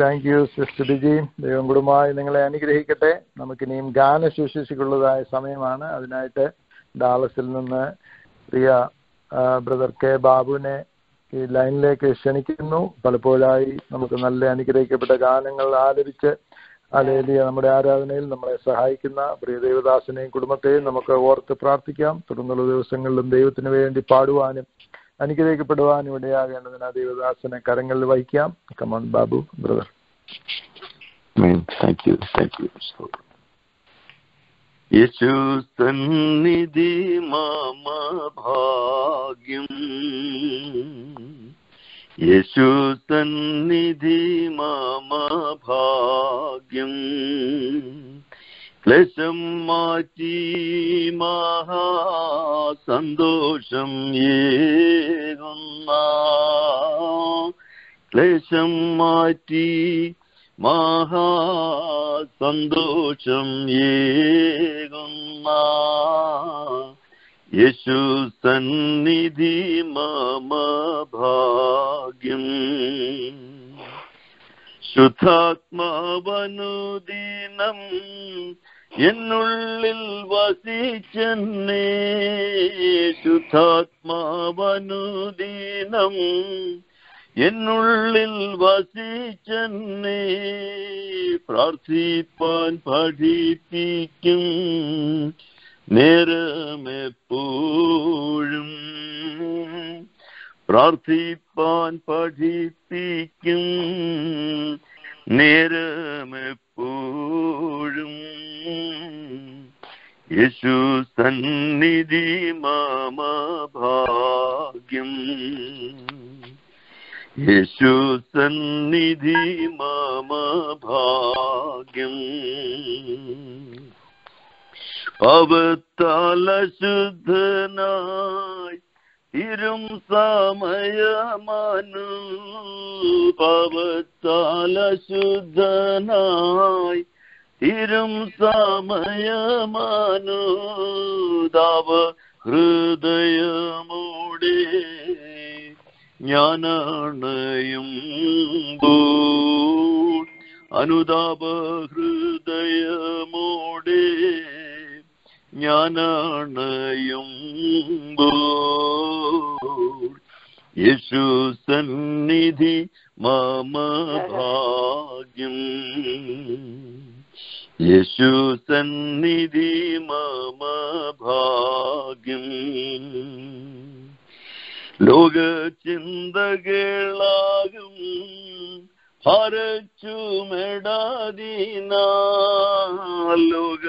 Thank you sister Biji ദൈവം കുടുംബമായി നിങ്ങളെ അനുഗ്രഹിക്കട്ടെ നമുക്കിനിയും ഗാന ശുശ്രൂഷയ്ക്കുള്ളതായ സമയമാണ് അതിനായിട്ട് ഡാളസിൽ നിന്ന് പ്രിയ ബ്രദർ കെ ബാബുവിനെ ഈ ലൈനിലേക്ക് ക്ഷണിക്കുന്നു പലപ്പോഴായി നമുക്ക് നല്ല അനുഗ്രഹിക്കപ്പെട്ട ഗാനങ്ങൾ ആലപിച്ച് അലേലിയ നമ്മുടെ ആരാധനയിൽ നമ്മളെ സഹായിക്കുന്ന പ്രിയ ദേവദാസനെയും കുടുംബത്തെയും നമുക്ക് ഓർത്ത് പ്രാർത്ഥിക്കാം തുടർന്നുള്ള ദിവസങ്ങളിലും ദൈവത്തിന് വേണ്ടി പാടുവാനും അനുഗ്രഹിക്കപ്പെടുവാനും ഇടയാകേണ്ടതിന് ആ ദേവദാസനെ കരങ്ങളിൽ വഹിക്കാം come on Babu brother Amen. Thank you. Thank you. യേശു സന്നിധി മമ ഭാഗ്യം യേശു സന്നിധി മമ ഭാഗ്യം ക്ലേശം മാറ്റി മഹാസന്തോഷം ഏകുന്ന ക്ലേശം മാറ്റി മഹാസന്തോഷം ഏകുന്ന യേശു സന്നിധി മമ ഭാഗ്യം ശുദ്ധാത്മാവനുദിനം എന്നുള്ളിൽ വസിച്ചെന്നേ ശുദ്ധാത്മാവനുദിനം എന്നുള്ളിൽ വസിച്ചെന്നേ പ്രാർത്ഥിപ്പാൻ പഠിപ്പിക്കും നേരമെപ്പോഴും പ്രാർത്ഥിപ്പാൻ പഠിപ്പിക്കും നേരമെപ്പോഴും യേശു സന്നിധി മമ ഭാഗ്യം യേശു സന്നിധി മമ ഭാഗ്യം അവത്താല ശുദ്ധനായി ഇരും സമയമാനു പവത്താല ശുദ്ധനായി ഇരും സമയമാനു ദാവ ഹൃദയമൂടെ ഞാനണയും അനുതാപ ഹൃദയമോടെ ഞാനണയും യേശു സന്നിധി മമ ഭാഗ്യം യേശു സന്നിധി മമ ഭാഗ്യം ലോക ചിന്തകളാകും ഹരച്ചുമെടാദീന ലോക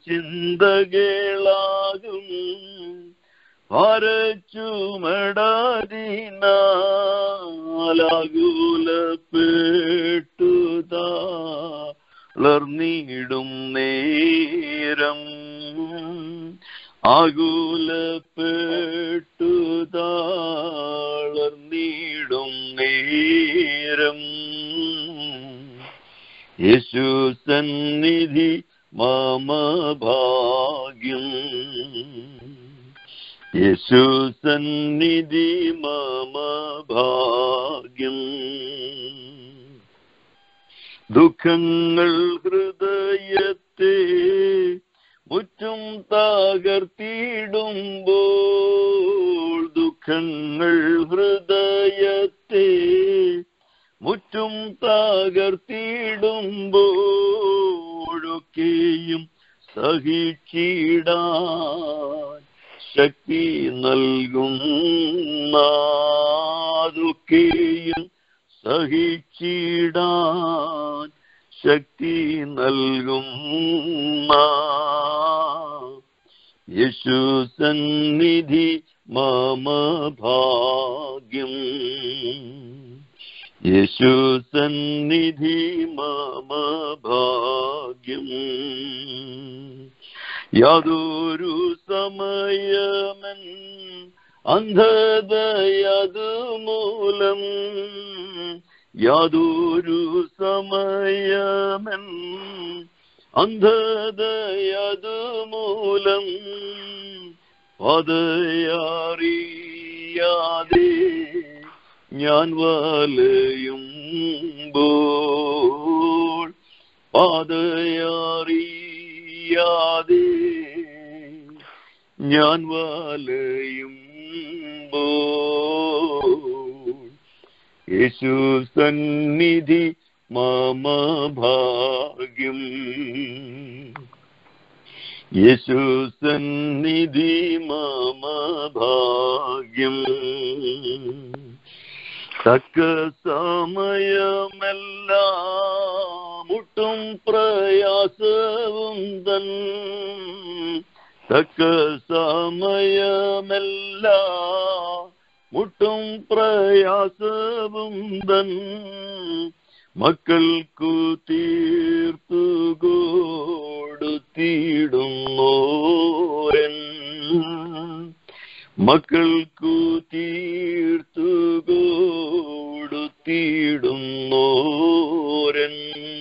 ചിന്തകളാകും ഹരച്ചുമെടാദീനാലാകുലപ്പെട്ടുതാ വളർന്നിടും നേരം ആകുലപ്പെട്ടുതാളർന്നിടും നേരം യേശു സന്നിധി മമ ഭാഗ്യം യേശു സന്നിധി മമ ഭാഗ്യം ദുഃഖങ്ങൾ ഹൃദയത്തെ മുറ്റും തകർത്തിടുമ്പോൾ ദുഃഖങ്ങൾ ഹൃദയത്തെ മുറ്റും തകർത്തിടുമ്പോഴൊക്കെയും സഹിച്ചിടാൻ ശക്തി നൽകുന്നതൊക്കെയും സഹിച്ചിടാൻ ശക്തി നൽകും യേശു സന്നിധി മമ ഭാഗ്യം യേശു സന്നിധി മമ ഭാഗ്യം യാതൊരു സമയമൻ അന്ധതയതു മൂലം യാതൊരു സമയമൻ അന്ധതയതു മൂലം പതയാറിയാതെ ഞാൻ വലയുമ്പോൾ പാതയറിയാതെ ഞാൻ വലയും യേശു സന്നിധി മമ ഭാഗ്യം യേശു സന്നിധി മമ ഭാഗ്യം തക്ക സമയമെല്ലാം മുട്ടും പ്രയാസവും തൻ തക്ക സമയമെല്ലാം മുട്ടും പ്രയാസവും തൻ മക്കൾക്കു തീർത്തു കൊടുത്തിടുന്നോരൻ മക്കൾക്കു തീർത്തു കൊടുത്തിടുന്നോരൻ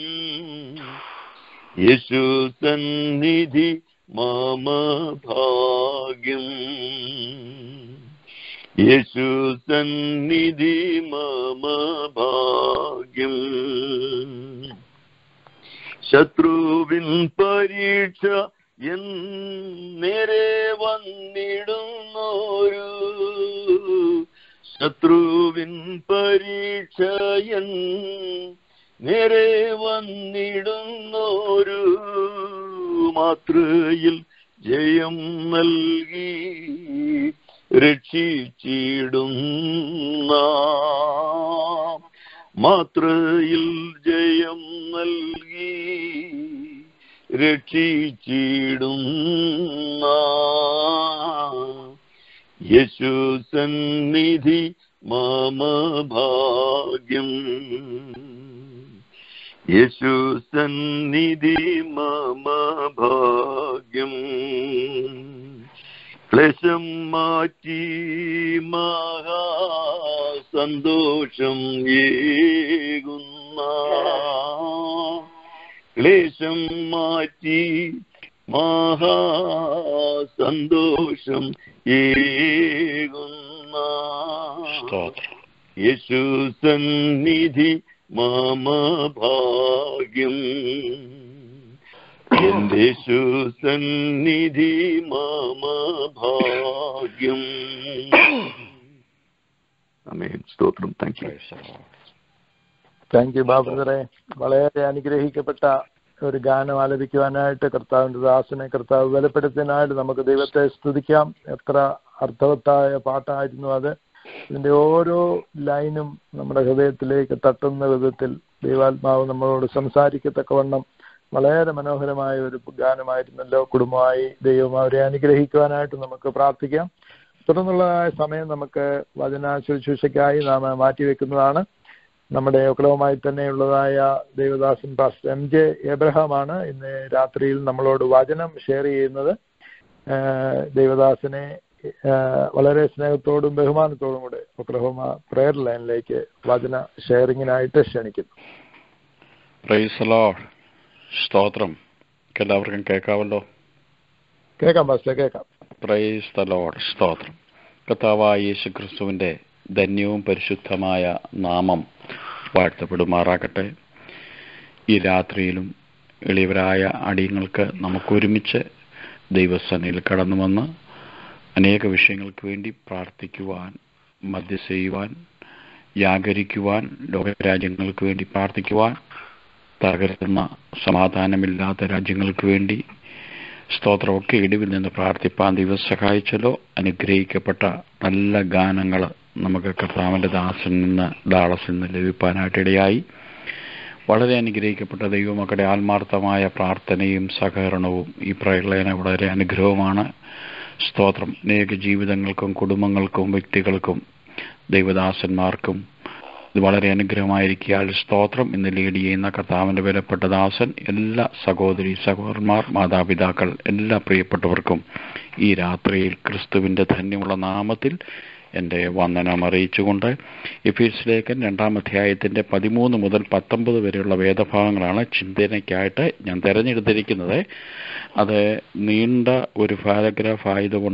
യേശു സന്നിധി മമ ഭാഗ്യം യേശു സന്നിധി മമ ഭാഗ്യം ശത്രുവിൻ പരീക്ഷ എൻ നേരെ വന്നിടുന്നോരു ശത്രുവിൻ പരീക്ഷ എൻ നേരെ വന്നിടുന്നോരു മാത്രയിൽ ജയം നൽകി രക്ഷിച്ചിടുന്ന മാത്രയിൽ ജയം നൽകി രക്ഷിച്ചിടുന്ന യേശു സന്നിധി മമ ഭാഗ്യം യേശു സന്നിധി മമ ഭാഗ്യം ക്ലേശം മാറ്റി മഹാ സന്തോഷം ഏകുന്ന ക്ലേശം മാറ്റി മഹാ സന്തോഷം ഏകുന്ന സ്തോത്രം യേശു സന്നിധി മമ ഭാഗ്യം യേശു സന്നിധി മമ ഭാഗ്യം അമേൻ സ്തോത്രം thank you Praise the Lord. Thank you ബാബുദറെ വളരെ അനുഗ്രഹിക്കപ്പെട്ട ഒരു ഗാനം ആലപിക്കുവാനായിട്ട് കർത്താവിന്റെ ദാസനെ കർത്താവ് ബലപ്പെടുത്തിനായിട്ട് നമുക്ക് ദൈവത്തെ സ്തുതിക്കാം എത്ര അർത്ഥവത്തായ പാട്ടായിരുന്നു അത് ഇതിന്റെ ഓരോ ലൈനും നമ്മുടെ ഹൃദയത്തിലേക്ക് തട്ടുന്ന വിധത്തിൽ ദൈവാത്മാവ് നമ്മളോട് സംസാരിക്കത്തക്കവണ്ണം വളരെ മനോഹരമായ ഒരു ഗാനമായിരുന്നല്ലോ കുടുംബമായി ദൈവം അവരെ അനുഗ്രഹിക്കുവാനായിട്ട് നമുക്ക് പ്രാർത്ഥിക്കാം തുടർന്നുള്ളതായ സമയം നമുക്ക് വചന ശുശ്രൂഷയ്ക്കായി നാം മാറ്റിവെക്കുന്നതാണ് നമ്മുടെ ഒക്കളവുമായി തന്നെയുള്ളതായ ദേവദാസൻ പാസ്റ്റർ എം ജെ എബ്രഹാമാണ് ഇന്ന് രാത്രിയിൽ നമ്മളോട് വചനം ഷെയർ ചെയ്യുന്നത് ആഹ് ദേവദാസനെ ആഹ് വളരെ സ്നേഹത്തോടും ബഹുമാനത്തോടും കൂടെ ഒക്ലഹോമ പ്രെയർ ലൈനിലേക്ക് വചന ഷെയറിങ്ങിനായിട്ട് ക്ഷണിക്കുന്നു Praise the Lord. സ്തോത്രം എല്ലാവർക്കും കേൾക്കാവല്ലോ കേൾക്കാം പാസ്റ്റർ കേൾക്കാം പ്രൈസ് ദ ലോഡ് സ്തോത്രം കർത്താവായ യേശു ക്രിസ്തുവിൻ്റെ ധന്യവും പരിശുദ്ധമായ നാമം വാഴ്ത്തപ്പെടുമാറാകട്ടെ ഈ രാത്രിയിലും എളിയവരായ അടിയങ്ങൾക്ക് നമുക്കൊരുമിച്ച് ദൈവസനയിൽ കടന്നു വന്ന് അനേക വിഷയങ്ങൾക്ക് വേണ്ടി പ്രാർത്ഥിക്കുവാൻ മധ്യസ്ഥ ചെയ്യുവാൻ ജാഗരിക്കുവാൻ ലോകരാജ്യങ്ങൾക്ക് വേണ്ടി പ്രാർത്ഥിക്കുവാൻ തകരുന്ന സമാധാനമില്ലാത്ത രാജ്യങ്ങൾക്ക് വേണ്ടി സ്തോത്രമൊക്കെ ഇടിവിൽ നിന്ന് പ്രാർത്ഥിപ്പാൻ ദൈവം സഹായിച്ചല്ലോ അനുഗ്രഹിക്കപ്പെട്ട നല്ല ഗാനങ്ങൾ നമുക്ക് കർത്താവിൻ്റെ ദാസിൽ നിന്ന് ദാളസിൽ നിന്ന് ലഭിക്കാനായിട്ടിടയായി വളരെ അനുഗ്രഹിക്കപ്പെട്ട ദൈവമക്കളുടെ ആത്മാർത്ഥമായ പ്രാർത്ഥനയും സഹകരണവും ഈ പ്രളയന വളരെ അനുഗ്രഹമാണ് സ്തോത്രം അനേക ജീവിതങ്ങൾക്കും കുടുംബങ്ങൾക്കും വ്യക്തികൾക്കും ദൈവദാസന്മാർക്കും ഇത് വളരെ അനുഗ്രഹമായിരിക്കാൽ സ്തോത്രം ഇന്ന് ലീഡ് ചെയ്യുന്ന കർത്താവിൻ്റെ വിലപ്പെട്ട ദാസൻ എല്ലാ സഹോദരി സഹോദരന്മാർ മാതാപിതാക്കൾ എല്ലാ പ്രിയപ്പെട്ടവർക്കും ഈ രാത്രിയിൽ ക്രിസ്തുവിൻ്റെ ധന്യമുള്ള നാമത്തിൽ എൻ്റെ വന്ദനം അറിയിച്ചുകൊണ്ട് എഫീസ് ലേഖൻ രണ്ടാം അധ്യായത്തിൻ്റെ പതിമൂന്ന് മുതൽ പത്തൊമ്പത് വരെയുള്ള വേദഭാഗങ്ങളാണ് ചിന്തനയ്ക്കായിട്ട് ഞാൻ തിരഞ്ഞെടുത്തിരിക്കുന്നത് അത് നീണ്ട ഒരു പാരഗ്രാഫ് ആയതുകൊണ്ട്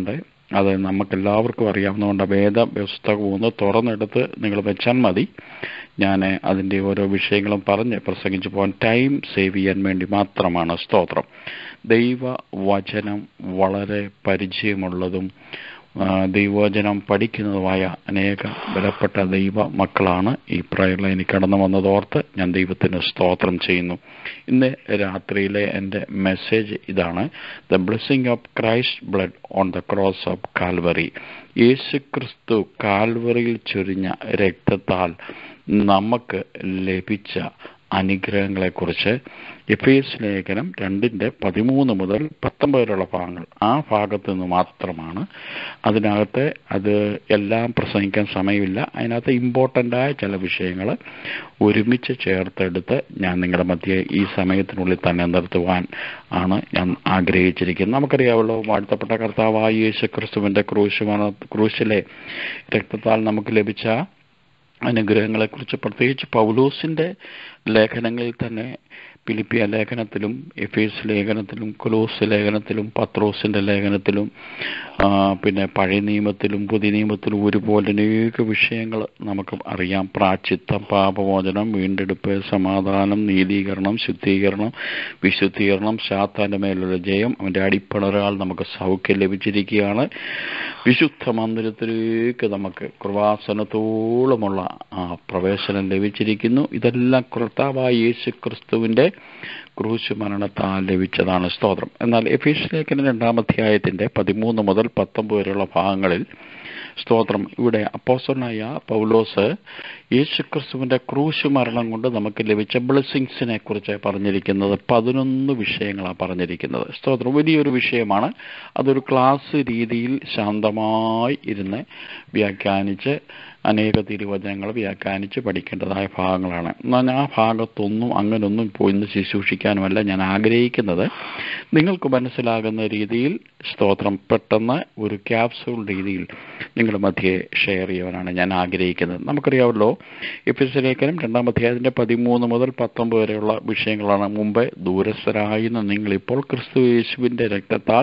അത് നമുക്കെല്ലാവർക്കും അറിയാവുന്നതുകൊണ്ട് വേദ പുസ്തകം ഒന്ന് തുറന്നെടുത്ത് നിങ്ങൾ വെച്ചാൽ മതി ഞാൻ അതിൻ്റെ ഓരോ വിഷയങ്ങളും പറഞ്ഞ് പ്രസംഗിച്ചു പോകാൻ ടൈം സേവ് ചെയ്യാൻ വേണ്ടി മാത്രമാണ് സ്തോത്രം ദൈവ വചനം വളരെ പരിചയമുള്ളതും ആ, ദൈവവചനം പഠിക്കുന്നതുമായ അനേക ബലപ്പെട്ട ദൈവ മക്കളാണ് ഈ പ്രയർ ലൈനിൽ കടന്നു വന്നതോർത്ത് ഞാൻ ദൈവത്തിന് സ്തോത്രം ചെയ്യുന്നു ഇന്ന് രാത്രിയിലെ എൻ്റെ മെസ്സേജ് ഇതാണ് the blessing of Christ blood on the cross of Calvary യേശു ക്രിസ്തു കാൽവറിയിൽ ചൊരിഞ്ഞ രക്തത്താൽ നമുക്ക് ലഭിച്ച അനുഗ്രഹങ്ങളെക്കുറിച്ച് എഫേസ് ലേഖനം രണ്ടിൻ്റെ പതിമൂന്ന് മുതൽ പത്തൊമ്പത് വരെയുള്ള ഭാഗങ്ങൾ ആ ഭാഗത്ത് നിന്ന് മാത്രമാണ് അതിനകത്ത് അത് എല്ലാം പ്രസംഗിക്കാൻ സമയമില്ല അതിനകത്ത് ഇമ്പോർട്ടൻ്റായ ചില വിഷയങ്ങൾ ഒരുമിച്ച് ചേർത്തെടുത്ത് ഞാൻ നിങ്ങളുടെ മധ്യേ ഈ സമയത്തിനുള്ളിൽ തന്നെ നിർത്തുവാൻ ആണ് ഞാൻ ആഗ്രഹിച്ചിരിക്കുന്നത് നമുക്കറിയാമല്ലോ വാഴ്ത്തപ്പെട്ട കർത്താവായ യേശു ക്രിസ്തുവിൻ്റെ ക്രൂശ് ക്രൂശിലെ രക്തത്താൽ നമുക്ക് ലഭിച്ച അനുഗ്രഹങ്ങളെക്കുറിച്ച് പ്രത്യേകിച്ച് പൗലോസിൻ്റെ ലേഖനങ്ങളിൽ തന്നെ ഫിലിപ്പിയ ലേഖനത്തിലും എഫേസ് ലേഖനത്തിലും കൊലോസ് ലേഖനത്തിലും പത്രോസിൻ്റെ ലേഖനത്തിലും ആ, പിന്നെ പഴയ നിയമത്തിലും പുതിയ നിയമത്തിലും ഒരുപോലെ അനേക വിഷയങ്ങൾ നമുക്ക് അറിയാം പ്രാച്ചിത്തം പാപമോചനം വീണ്ടെടുപ്പ് സമാധാനം നീതീകരണം ശുദ്ധീകരണം വിശുദ്ധീകരണം ശാത്താൻ്റെ മേലുള്ള ജയം അവൻ്റെ അടിപ്പണരാൽ നമുക്ക് സൗഖ്യം ലഭിച്ചിരിക്കുകയാണ് വിശുദ്ധ മന്ദിരത്തിലേക്ക് നമുക്ക് കൃപാസനത്തോളമുള്ള ആ പ്രവേശനം ലഭിച്ചിരിക്കുന്നു ഇതെല്ലാം കർത്താവായ യേശു ക്രിസ്തുവിൻ്റെ ക്രൂശ് മരണത്താൽ ലഭിച്ചതാണ് സ്തോത്രം എന്നാൽ എഫീസ് ലേഖന രണ്ടാമധ്യായത്തിൻ്റെ പതിമൂന്ന് മുതൽ പത്തൊമ്പത് വരെയുള്ള ഭാഗങ്ങളിൽ സ്തോത്രം ഇവിടെ അപ്പോസ്റ്റലായ പൗലോസ് യേശുക്രിസ്തുവിന്റെ ക്രൂശ് മരണം കൊണ്ട് നമുക്ക് ലഭിച്ച ബ്ലെസ്സിങ്സിനെ കുറിച്ച് പറഞ്ഞിരിക്കുന്നത് പതിനൊന്ന് വിഷയങ്ങളാണ് പറഞ്ഞിരിക്കുന്നത് സ്തോത്രം വലിയൊരു വിഷയമാണ് അതൊരു ക്ലാസ് രീതിയിൽ ശാന്തമായി ഇരുന്ന് വ്യാഖ്യാനിച്ച് അനേക തിരുവചനങ്ങൾ വ്യാഖ്യാനിച്ച് പഠിക്കേണ്ടതായ ഭാഗങ്ങളാണ് എന്നാൽ ആ ഭാഗത്തൊന്നും അങ്ങനൊന്നും പോയി ഇന്ന് ശുശ്രൂഷിക്കാനുമല്ല ഞാൻ ആഗ്രഹിക്കുന്നത് നിങ്ങൾക്ക് മനസ്സിലാകുന്ന രീതിയിൽ സ്തോത്രം പെട്ടെന്ന് ഒരു ക്യാപ്സൂൾ രീതിയിൽ നിങ്ങളുടെ മധ്യേ ഷെയർ ചെയ്യാനാണ് ഞാൻ ആഗ്രഹിക്കുന്നത് നമുക്കറിയാമല്ലോ എഫിസ് ലേഖനം രണ്ടാം അധ്യായത്തിൻ്റെ പതിമൂന്ന് മുതൽ പത്തൊമ്പത് വരെയുള്ള വിഷയങ്ങളാണ് മുമ്പ് ദൂരസ്ഥരായിരുന്ന നിങ്ങളിപ്പോൾ ക്രിസ്തു യേശുവിൻ്റെ രക്തത്താൽ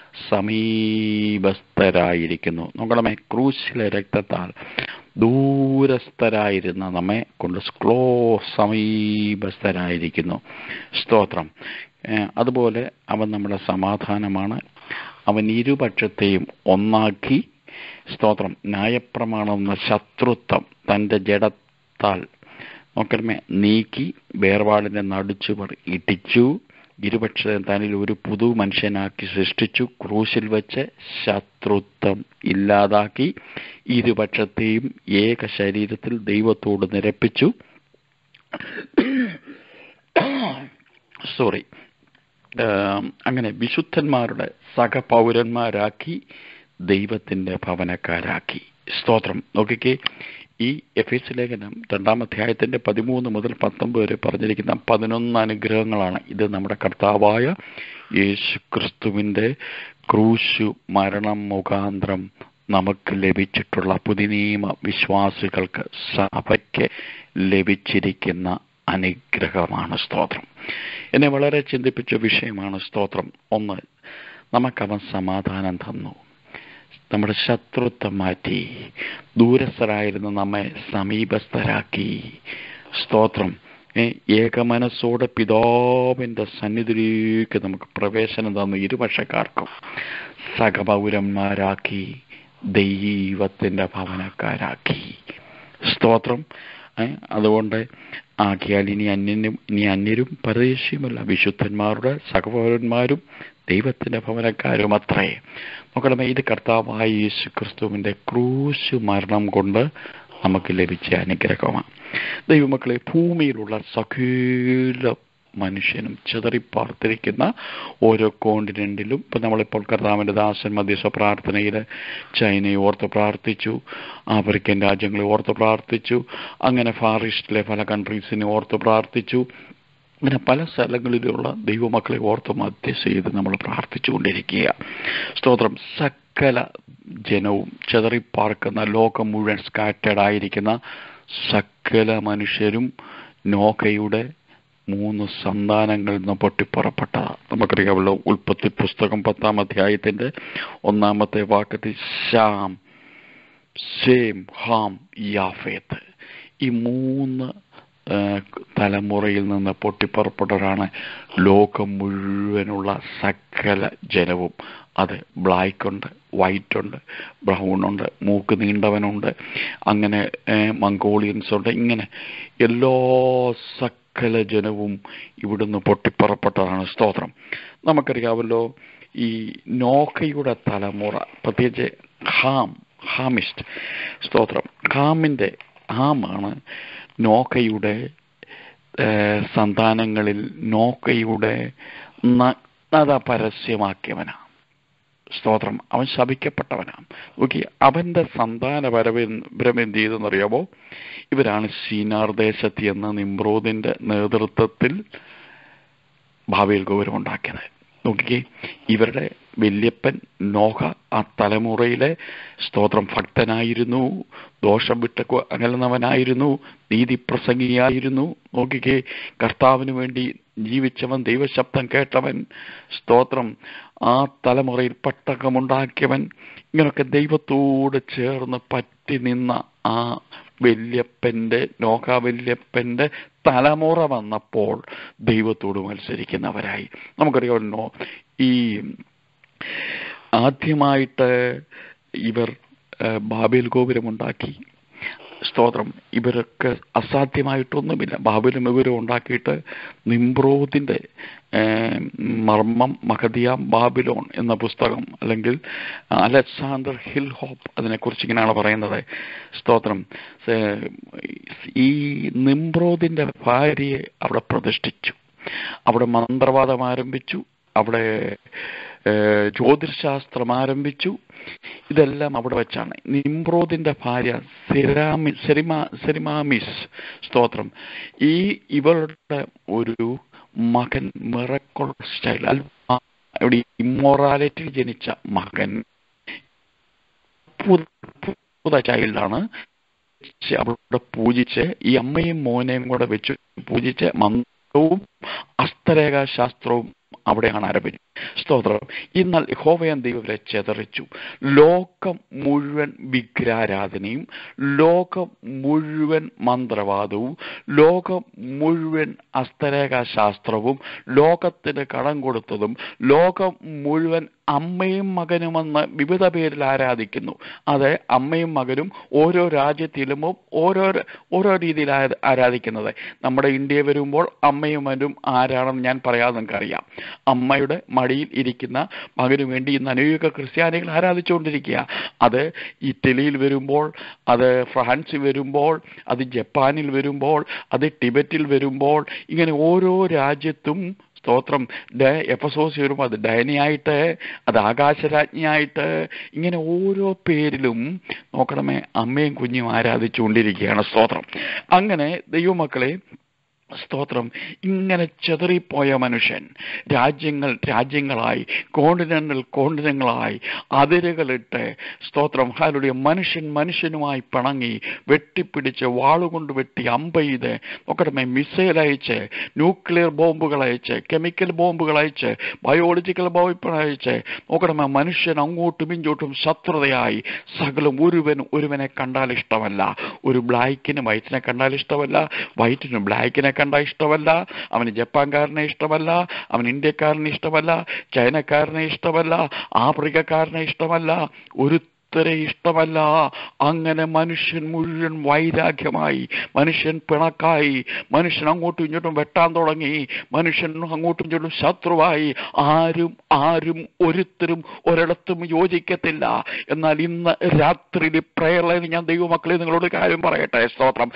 സമീപസ്ഥരായിരിക്കുന്നു നോക്കണമേ ക്രൂശിലെ രക്തത്താൽ ദൂരസ്ഥരായിരുന്ന നമ്മെ കൊണ്ട് ക്ലോ സമീപസ്ഥരായിരിക്കുന്നു സ്തോത്രം ഏഹ് അതുപോലെ അവൻ നമ്മുടെ സമാധാനമാണ് അവൻ ഇരുപക്ഷത്തെയും ഒന്നാക്കി സ്തോത്രം ന്യായപ്രമാണം എന്ന ശത്രുത്വം തൻ്റെ ജഡത്താൽ നോക്കണമേ നീക്കി വേർപാടിനെ നടിച്ചു ഇടിച്ചു ഇരുപക്ഷത്തെ തന്നിൽ ഒരു പുതു മനുഷ്യനാക്കി സൃഷ്ടിച്ചു ക്രൂശിൽ വെച്ച് ശത്രുത്വം ഇല്ലാതാക്കി ഇരുപക്ഷത്തെയും ഏക ശരീരത്തിൽ ദൈവത്തോട് നിരപ്പിച്ചു സോറി അങ്ങനെ വിശുദ്ധന്മാരുടെ സഹപൗരന്മാരാക്കി ദൈവത്തിൻ്റെ ഭവനക്കാരാക്കി സ്തോത്രം നോക്കിക്കേ ഈ എഫ് എസ് ലേഖനം രണ്ടാം അധ്യായത്തിൻ്റെ പതിമൂന്ന് മുതൽ പത്തൊമ്പത് വരെ പറഞ്ഞിരിക്കുന്ന പതിനൊന്ന് അനുഗ്രഹങ്ങളാണ് ഇത് നമ്മുടെ കർത്താവായ യേശു ക്രിസ്തുവിൻ്റെ ക്രൂശു മരണം മുഖാന്തരം നമുക്ക് ലഭിച്ചിട്ടുള്ള പുതിനീമ വിശ്വാസികൾക്ക് സഭയ്ക്ക് ലഭിച്ചിരിക്കുന്ന അനുഗ്രഹമാണ് സ്തോത്രം എന്നെ വളരെ ചിന്തിപ്പിച്ച വിഷയമാണ് സ്തോത്രം ഒന്ന് നമുക്കവൻ സമാധാനം തന്നു നമ്മുടെ ശത്രുത്വം മാറ്റി ദൂരസ്ഥരായിരുന്ന നമ്മെ സമീപസ്ഥരാക്കി സ്തോത്രം ഏ, ഏകമനസ്സോടെ പിതാവിൻ്റെ സന്നിധിയിലേക്ക് നമുക്ക് പ്രവേശനം തന്നു ഇരുപക്ഷക്കാർക്കും സഹപൗരന്മാരാക്കി ദൈവത്തിൻ്റെ ഭവനക്കാരാക്കി സ്തോത്രം ഏ, അതുകൊണ്ട് ആക്കിയാൽ ഇനി അന്യനും ഇനി അന്യരും പരദേശിയുമല്ല വിശുദ്ധന്മാരുടെ സഹപൗരന്മാരും ദൈവത്തിൻ്റെ ഭവനക്കാരും അത്രേ നോക്കണമേ ഇത് കർത്താവായ യേശു ക്രിസ്തുവിൻ്റെ ക്രൂശ് മരണം കൊണ്ട് നമുക്ക് ലഭിച്ച അനുഗ്രഹമാണ് ദൈവമക്കളെ ഭൂമിയിലുള്ള സകല മനുഷ്യനും ചിതറിപ്പാർത്തിരിക്കുന്ന ഓരോ കോണ്ടിനെന്റിലും ഇപ്പം നമ്മളിപ്പോൾ കർത്താവിൻ്റെ ദാസൻ മധ്യസ്ഥ പ്രാർത്ഥനയിൽ ചൈനയെ ഓർത്ത് പ്രാർത്ഥിച്ചു ആഫ്രിക്കൻ രാജ്യങ്ങളെ ഓർത്ത് പ്രാർത്ഥിച്ചു അങ്ങനെ ഫാർ ഈസ്റ്റിലെ പല കൺട്രീസിനെ ഓർത്ത് പ്രാർത്ഥിച്ചു അങ്ങനെ പല സ്ഥലങ്ങളിലുള്ള ദൈവമക്കളെ ഓർത്ത് മധ്യസ്ഥ ചെയ്ത് നമ്മൾ പ്രാർത്ഥിച്ചുകൊണ്ടിരിക്കുക സ്തോത്രം സകല ജനവും ചെതറിപ്പാർക്കുന്ന ലോകം മുഴുവൻ സ്കാറ്റേഡ് ആയിരിക്കുന്ന സകല മനുഷ്യരും നോക്കയുടെ മൂന്ന് സന്താനങ്ങളിൽ നിന്ന് പൊട്ടിപ്പുറപ്പെട്ടതാ നമുക്കറിയാമല്ലോ ഉൽപ്പത്തി പുസ്തകം പത്താം അധ്യായത്തിന്റെ ഒന്നാമത്തെ വാക്കത്തിൽ ശ്യാം സേം ഹാം യാഫേത്ത് ഈ മൂന്ന് ആ, തലമുറയിൽ നിന്ന് പൊട്ടിപ്പുറപ്പെട്ടവരാണ് ലോകം മുഴുവനുള്ള സകല ജനവും അത് ബ്ലാക്ക് ഉണ്ട് വൈറ്റ് ഉണ്ട് ബ്രൗൺ ഉണ്ട് മൂക്ക് നീണ്ടവനുണ്ട് അങ്ങനെ ഏ, മംഗോളിയൻസ് ഉണ്ട് ഇങ്ങനെ എല്ലാ സകല ജനവും ഇവിടുന്ന് പൊട്ടിപ്പുറപ്പെട്ടതാണ് സ്തോത്രം നമുക്കറിയാമല്ലോ ഈ നോക്കയുടെ തലമുറ പ്രത്യേകിച്ച് ഹാം ഹാമിസ്റ്റ് സ്തോത്രം ഹാമിൻ്റെ ഹാമാണ് നോക്കയുടെ ഏഹ്, സന്താനങ്ങളിൽ നോക്കയുടെ നഗ്നത പരസ്യമാക്കിയവനാണ് സ്തോത്രം അവൻ ശപിക്കപ്പെട്ടവനാണ് ഓക്കെ അവന്റെ സന്താന പരമ്പരം എന്ത് ചെയ്തെന്നറിയാമോ ഇവരാണ് സീനാർ ദേശത്ത് എന്ന നിമ്രോദിന്റെ നേതൃത്വത്തിൽ ഭാവിയിൽ ഗൗരവമുണ്ടാക്കിയത് നോക്കിക്കേ ഇവരുടെ വല്യപ്പൻ നോഹ ആ തലമുറയിലെ സ്തോത്രം ഭക്തനായിരുന്നു ദോഷം വിട്ട് കൊ- അകലുന്നവനായിരുന്നു നീതിപ്രസംഗിയായിരുന്നു നോക്കിക്കേ കർത്താവിന് വേണ്ടി ജീവിച്ചവൻ ദൈവശബ്ദം കേട്ടവൻ സ്തോത്രം ആ തലമുറയിൽ പട്ടകമുണ്ടാക്കിയവൻ ഇങ്ങനൊക്കെ ദൈവത്തോട് ചേർന്ന് പറ്റി നിന്ന ആ വല്യപ്പന്റെ നോഹ വല്യപ്പന്റെ തലമുറ വന്നപ്പോൾ ദൈവത്തോട് മത്സരിക്കുന്നവരായി നമുക്കറിയാമല്ലോ ഈ ആദ്യമായിട്ട് ഇവർ ആ, ബാബേൽ ഗോപുരമുണ്ടാക്കി സ്തോത്രം ഇവരൊക്കെ അസാധ്യമായിട്ടൊന്നുമില്ല ബാബേലും ഇവരും ഉണ്ടാക്കിയിട്ട് നിംബ്രോദിന്റെ ആ, മർമ്മം മഹദിയാം ബാബിലോൺ എന്ന പുസ്തകം അല്ലെങ്കിൽ അലക്സാണ്ടർ ഹിൽ ഹോപ്പ് അതിനെക്കുറിച്ച് ഇങ്ങനെയാണ് പറയുന്നത് സ്തോത്രം സേ- ഈ നിംബ്രോദിന്റെ ഭാര്യയെ അവിടെ പ്രതിഷ്ഠിച്ചു അവിടെ മന്ത്രവാദം ആരംഭിച്ചു അവിടെ ഏഹ്, ജ്യോതിശാസ്ത്രം ആരംഭിച്ചു ഇതെല്ലാം അവിടെ വെച്ചാണ് നിംബ്രോദിന്റെ ഭാര്യ സെരാമി സെരിമാ സെരിമാമിസ് സ്തോത്രം ഈ ഇവളുടെ ഒരു മകൻ മിറക്കോൾ സ്റ്റൈൽ അല്പ ഇവിടെ ഇമ്മോറാലിറ്റി ജനിച്ച മകൻ പുത ചൈൽഡാണ് അവിടെ പൂജിച്ച് ഈ അമ്മയും മോനെയും കൂടെ വെച്ച് പൂജിച്ച് മന്ത്രവും അസ്തരേഖാ ശാസ്ത്രവും അവിടെയാണ് ആരംഭിച്ചത് സ്തോത്രം എന്നാൽ യഹോവയാൻ ദൈവരെ ചെതറിച്ചു ലോകം മുഴുവൻ വിഗ്രാരാധനയും ലോകം മുഴുവൻ മന്ത്രവാദവും ലോകം മുഴുവൻ അസ്തരേഖാ ശാസ്ത്രവും ലോകത്തിന് കടം കൊടുത്തതും ലോകം മുഴുവൻ അമ്മയും മകനുമെന്ന് വിവിധ പേരിൽ ആരാധിക്കുന്നു അത് അമ്മയും മകനും ഓരോ രാജ്യത്തിലും ഓരോ ഓരോ രീതിയിൽ ആരാ- ആരാധിക്കുന്നത് നമ്മുടെ ഇന്ത്യ വരുമ്പോൾ അമ്മയും മകനും ആരാണെന്ന് ഞാൻ പറയാതെ നിങ്ങൾക്ക് അറിയാം അമ്മയുടെ മടിയിൽ ഇരിക്കുന്ന മകനു വേണ്ടി ഇന്ന് അനേക ക്രിസ്ത്യാനികൾ ആരാധിച്ചുകൊണ്ടിരിക്കുക അത് ഇറ്റലിയിൽ വരുമ്പോൾ അത് ഫ്രാൻസിൽ വരുമ്പോൾ അത് ജപ്പാനിൽ വരുമ്പോൾ അത് ടിബറ്റിൽ വരുമ്പോൾ ഇങ്ങനെ ഓരോ രാജ്യത്തും സ്തോത്രം ഡ എഫസോസ് വരുമ്പോൾ അത് ഡയനിയായിട്ട് അത് ആകാശരാജ്ഞിയായിട്ട് ഇങ്ങനെ ഓരോ പേരിലും നോക്കണമേ അമ്മയും കുഞ്ഞും ആരാധിച്ചുകൊണ്ടിരിക്കുകയാണ് സ്തോത്രം അങ്ങനെ ദൈവമക്കളെ സ്തോത്രം ഇങ്ങനെ ചെതറിപ്പോയ മനുഷ്യൻ രാജ്യങ്ങൾ രാജ്യങ്ങളായി കോണ്ടിനെന്റൽ കോണ്ടിനങ്ങളായി അതിരുകളിട്ട് സ്തോത്രം ഹാലുடைய മനുഷ്യൻ മനുഷ്യനുമായി പിണങ്ങി വെട്ടിപ്പിടിച്ച് വാളുകൊണ്ട് വെട്ടി അമ്പെയ്ത് നോക്കണമേ മിസൈൽ അയച്ച് ന്യൂക്ലിയർ ബോംബുകൾ അയച്ച് കെമിക്കൽ ബോംബുകൾ അയച്ച് ബയോളജിക്കൽ ബോംബുകൾ അയച്ച് നോക്കണമേ മനുഷ്യൻ അങ്ങോട്ടും ഇങ്ങോട്ടും ശത്രുതയായി സകലം ഒരുവൻ ഒരുവനെ കണ്ടാൽ ഇഷ്ടമല്ല ഒരു ബ്ലാക്കിന് വൈറ്റിനെ കണ്ടാൽ ഇഷ്ടമല്ല വൈറ്റിന് ബ്ലാക്കിനെ കണ്ടാൽ ഇഷ്ടമല്ല അവന് ജപ്പാൻകാരനെ ഇഷ്ടമല്ല അവൻ ഇന്ത്യക്കാരനെ ഇഷ്ടമല്ല ചൈനക്കാരനെ ഇഷ്ടമല്ല ആഫ്രിക്കക്കാരനെ ഇഷ്ടമല്ല ഒരു ഒരുത്തരെ ഇഷ്ടമല്ല അങ്ങനെ മനുഷ്യൻ മുഴുവൻ വൈരാഗ്യമായി മനുഷ്യൻ പിണക്കായി മനുഷ്യൻ അങ്ങോട്ടും ഇങ്ങോട്ടും വെട്ടാൻ തുടങ്ങി മനുഷ്യൻ അങ്ങോട്ടും ഇങ്ങോട്ടും ശത്രുവായി ആരും ആരും ഒരുത്തരും ഒരിടത്തും യോജിക്കത്തില്ല എന്നാൽ ഇന്ന് രാത്രി പ്രയറിൽ ഞാൻ ദൈവമക്കളെ നിങ്ങളോട് കാര്യം പറയട്ടെ സ്തോത്രം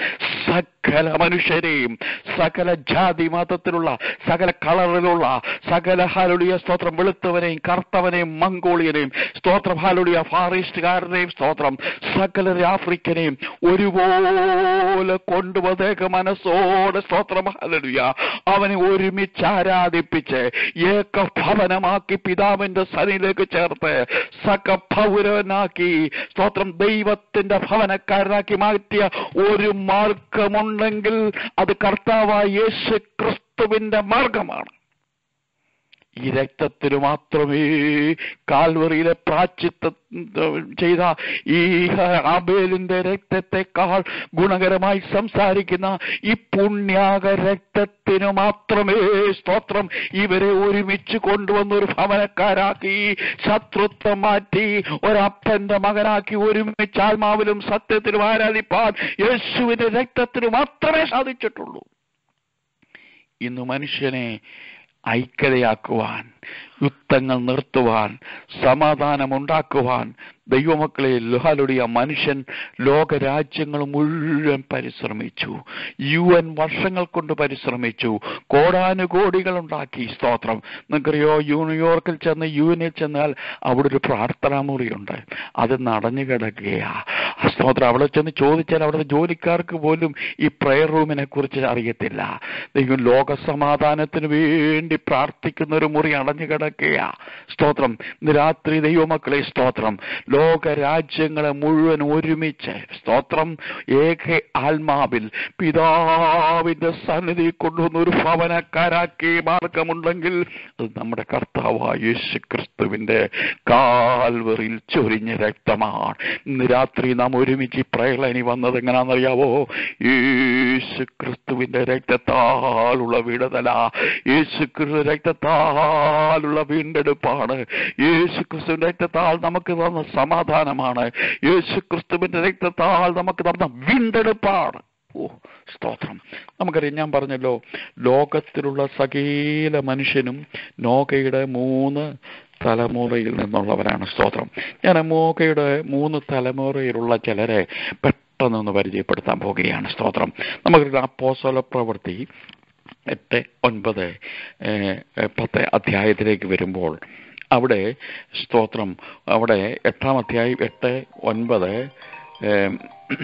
സകല മനുഷ്യരെയും സകല ജാതി മതത്തിലുള്ള സകല കളറിലുള്ള സകല ഹാലുടിയ സ്തോത്രം വെളുത്തവനെയും കറുത്തവനെയും മംഗോളിയനെയും സ്തോത്രം ഹാലുടിയ ഫാറിസ്റ്റുകാരനെയും സ്തോത്രം സകല ആഫ്രിക്കനെയും ഒരുപോലെ കൊണ്ടുവന്നേക്ക് മനസ്സോടെ സ്തോത്രം ഹാലുടിയ അവനെ ഒരുമിച്ച് ആരാധിപ്പിച്ച് ഏക ഭവനമാക്കി പിതാവിന്റെ സനിലേക്ക് ചേർത്ത് സക പൗരനാക്കി സ്തോത്രം ദൈവത്തിന്റെ ഭവനക്കാരനാക്കി മാറ്റിയ ഒരു മാർഗമുണ്ടെങ്കിൽ അത് കർത്താവായ യേശു ക്രിസ്തു ക്രിസ്തുവിന്റെ മാർഗമാണ് ഈ രക്തത്തിന് മാത്രമേ കാൽവറിയിലെ പ്രാച്ചിത്ത ചെയ്ത ഈ ആബേലിന്റെ രക്തത്തെക്കാൾ ഗുണകരമായി സംസാരിക്കുന്ന ഈ പുണ്യാക രക്തത്തിനു മാത്രമേ സ്തോത്രം ഇവരെ ഒരുമിച്ച് കൊണ്ടുവന്ന് ഒരു ഭവനക്കാരാക്കി ശത്രുത്വം മാറ്റി ഒരപ്പന്റെ മകനാക്കി ഒരുമിച്ച് ആത്മാവിലും സത്യത്തിലും ആരാധിപ്പാൻ യേശുവിന്റെ രക്തത്തിന് മാത്രമേ സാധിച്ചിട്ടുള്ളൂ ഇന്ന് മനുഷ്യനെ ഐക്യതയാക്കുവാൻ യുദ്ധങ്ങൾ നിർത്തുവാൻ സമാധാനമുണ്ടാക്കുവാൻ ദൈവമക്കളെ ലുഹാലുടിയ മനുഷ്യൻ ലോകരാജ്യങ്ങൾ മുഴുവൻ പരിശ്രമിച്ചു യു എൻ വർഷങ്ങൾ കൊണ്ട് പരിശ്രമിച്ചു കോടാനുകോടികൾ ഉണ്ടാക്കി സ്തോത്രം നിങ്ങൾക്കറിയോ ന്യൂയോർക്കിൽ ചെന്ന് യു എനിൽ ചെന്നാൽ അവിടെ ഒരു പ്രാർത്ഥനാ മുറിയുണ്ട് അത് നടഞ്ഞു കിടക്കുകയാ ആ സ്തോത്രം അവിടെ ചെന്ന് ചോദിച്ചാൽ അവിടുത്തെ ജോലിക്കാർക്ക് പോലും ഈ പ്രയർ റൂമിനെ കുറിച്ച് അറിയത്തില്ല ദൈവം ലോക സമാധാനത്തിന് വേണ്ടി പ്രാർത്ഥിക്കുന്ന ഒരു മുറി അടഞ്ഞു കിടക്കുകയാ സ്തോത്രം ഇന്ന് രാത്രി ദൈവമക്കളെ സ്തോത്രം ലോക രാജ്യങ്ങളെ മുഴുവൻ ഒരുമിച്ച് സ്തോത്രം ഏക ആത്മാവിൽ പിതാവിന്റെ സന്നിധി കൊണ്ടുവന്ന ഒരു ഭവനക്കാരാക്കി മാർഗമുണ്ടെങ്കിൽ അത് നമ്മുടെ കർത്താവായ യേശു ക്രിസ്തുവിന്റെ കാൽവറിൽ ചൊരിഞ്ഞ രക്തമാണ് ഇന്ന് രാത്രി നാം ഒരുമിച്ച് ഈ പ്രയളനി വന്നത് എങ്ങനെയാണെന്നറിയാവോ യേശു ക്രിസ്തുവിന്റെ രക്തത്താലുള്ള വിടുതല യേശു ക്രിസ്തു രക്തത്താലുള്ള വീണ്ടെടുപ്പാണ് യേശു ക്രിസ്തുവിന്റെ രക്തത്താൽ നമുക്ക് തന്ന സമാധാനമാണ് യേശു ക്രിസ്തുവിന്റെ രക്തത്താൽ നമുക്ക് തന്ന വീണ്ടെടുപ്പാണ് ഓ സ്തോത്രം നമുക്കറിയാം ഞാൻ പറഞ്ഞല്ലോ ലോകത്തിലുള്ള സകല മനുഷ്യനും നോകയുടെ മൂന്ന് തലമുറയിൽ നിന്നുള്ളവരാണ് സ്തോത്രം ഞാൻ മോകയുടെ മൂന്ന് തലമുറയിലുള്ള ചിലരെ പെട്ടെന്നൊന്ന് പരിചയപ്പെടുത്താൻ പോകുകയാണ് സ്തോത്രം നമുക്ക് അപ്പോസോല പ്രവൃത്തി എട്ട് ഒൻപത് ഏഹ്, പത്ത് അധ്യായത്തിലേക്ക് വരുമ്പോൾ അവിടെ സ്തോത്രം അവിടെ എട്ടാം അധ്യായം എട്ട് ഒൻപത് ഏഹ്,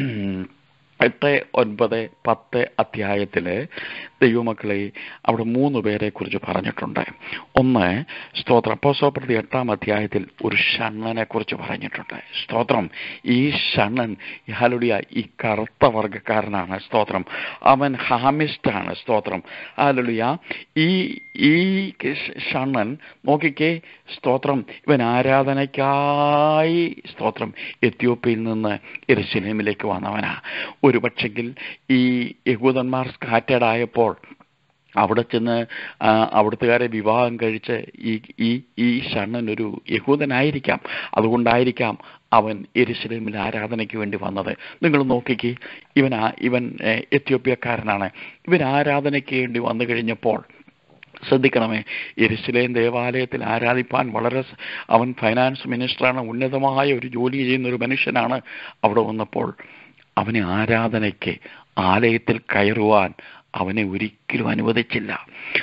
എട്ട് ഒൻപത് പത്ത് അധ്യായത്തില് ദൈവമക്കളെ അവിടെ മൂന്ന് പേരെ കുറിച്ച് പറഞ്ഞിട്ടുണ്ട് ഒന്ന് സ്തോത്രം അപ്പോസ്തലപ്രവൃത്തി എട്ടാം അധ്യായത്തിൽ ഒരു ഷണ്ണനെ കുറിച്ച് പറഞ്ഞിട്ടുണ്ട് സ്തോത്രം ഈ ഷണ്ണൻ ഹാലുടിയ ഈ കറുത്ത വർഗക്കാരനാണ് സ്തോത്രം അവൻ ഹാമിസ്റ്റാണ് സ്തോത്രം ഹാലുടിയ ഈ ഈ ഷണ്ണൻ നോക്കിക്കേ സ്തോത്രം ഇവൻ ആരാധനയ്ക്കായി സ്തോത്രം എത്യോപ്യയിൽ നിന്ന് എരുസലേമിലേക്ക് വന്നവനാ ഒരു പക്ഷെങ്കിൽ ഈ യഹൂദന്മാർ സ്കാറ്റേഡ് ആയപ്പോൾ അവിടെ ചെന്ന് ആ, അവിടുത്തുകാരെ വിവാഹം കഴിച്ച് ഈ ഈ ഈ ഷണ്ണൻ ഒരു യഹൂദനായിരിക്കാം അതുകൊണ്ടായിരിക്കാം അവൻ എരുസലേമിൽ ആരാധനയ്ക്ക് വേണ്ടി വന്നത് നിങ്ങൾ നോക്കിക്കേ ഇവൻ ആ- ഇവൻ ഏ, എത്യോപ്യക്കാരനാണ് ഇവൻ ആരാധനയ്ക്ക് വേണ്ടി വന്നു കഴിഞ്ഞപ്പോൾ ശ്രദ്ധിക്കണമേ എരുസലേം ദേവാലയത്തിൽ ആരാധിപ്പാൻ വളരെ സ- അവൻ ഫൈനാൻസ് മിനിസ്റ്ററാണ് ഉന്നതമായ ഒരു ജോലി ചെയ്യുന്ന ഒരു മനുഷ്യനാണ് അവിടെ വന്നപ്പോൾ അവനെ ആരാധനയ്ക്ക് ആലയത്തിൽ കയറുവാൻ അവനെ ഒരിക്കലും അനുവദിച്ചില്ല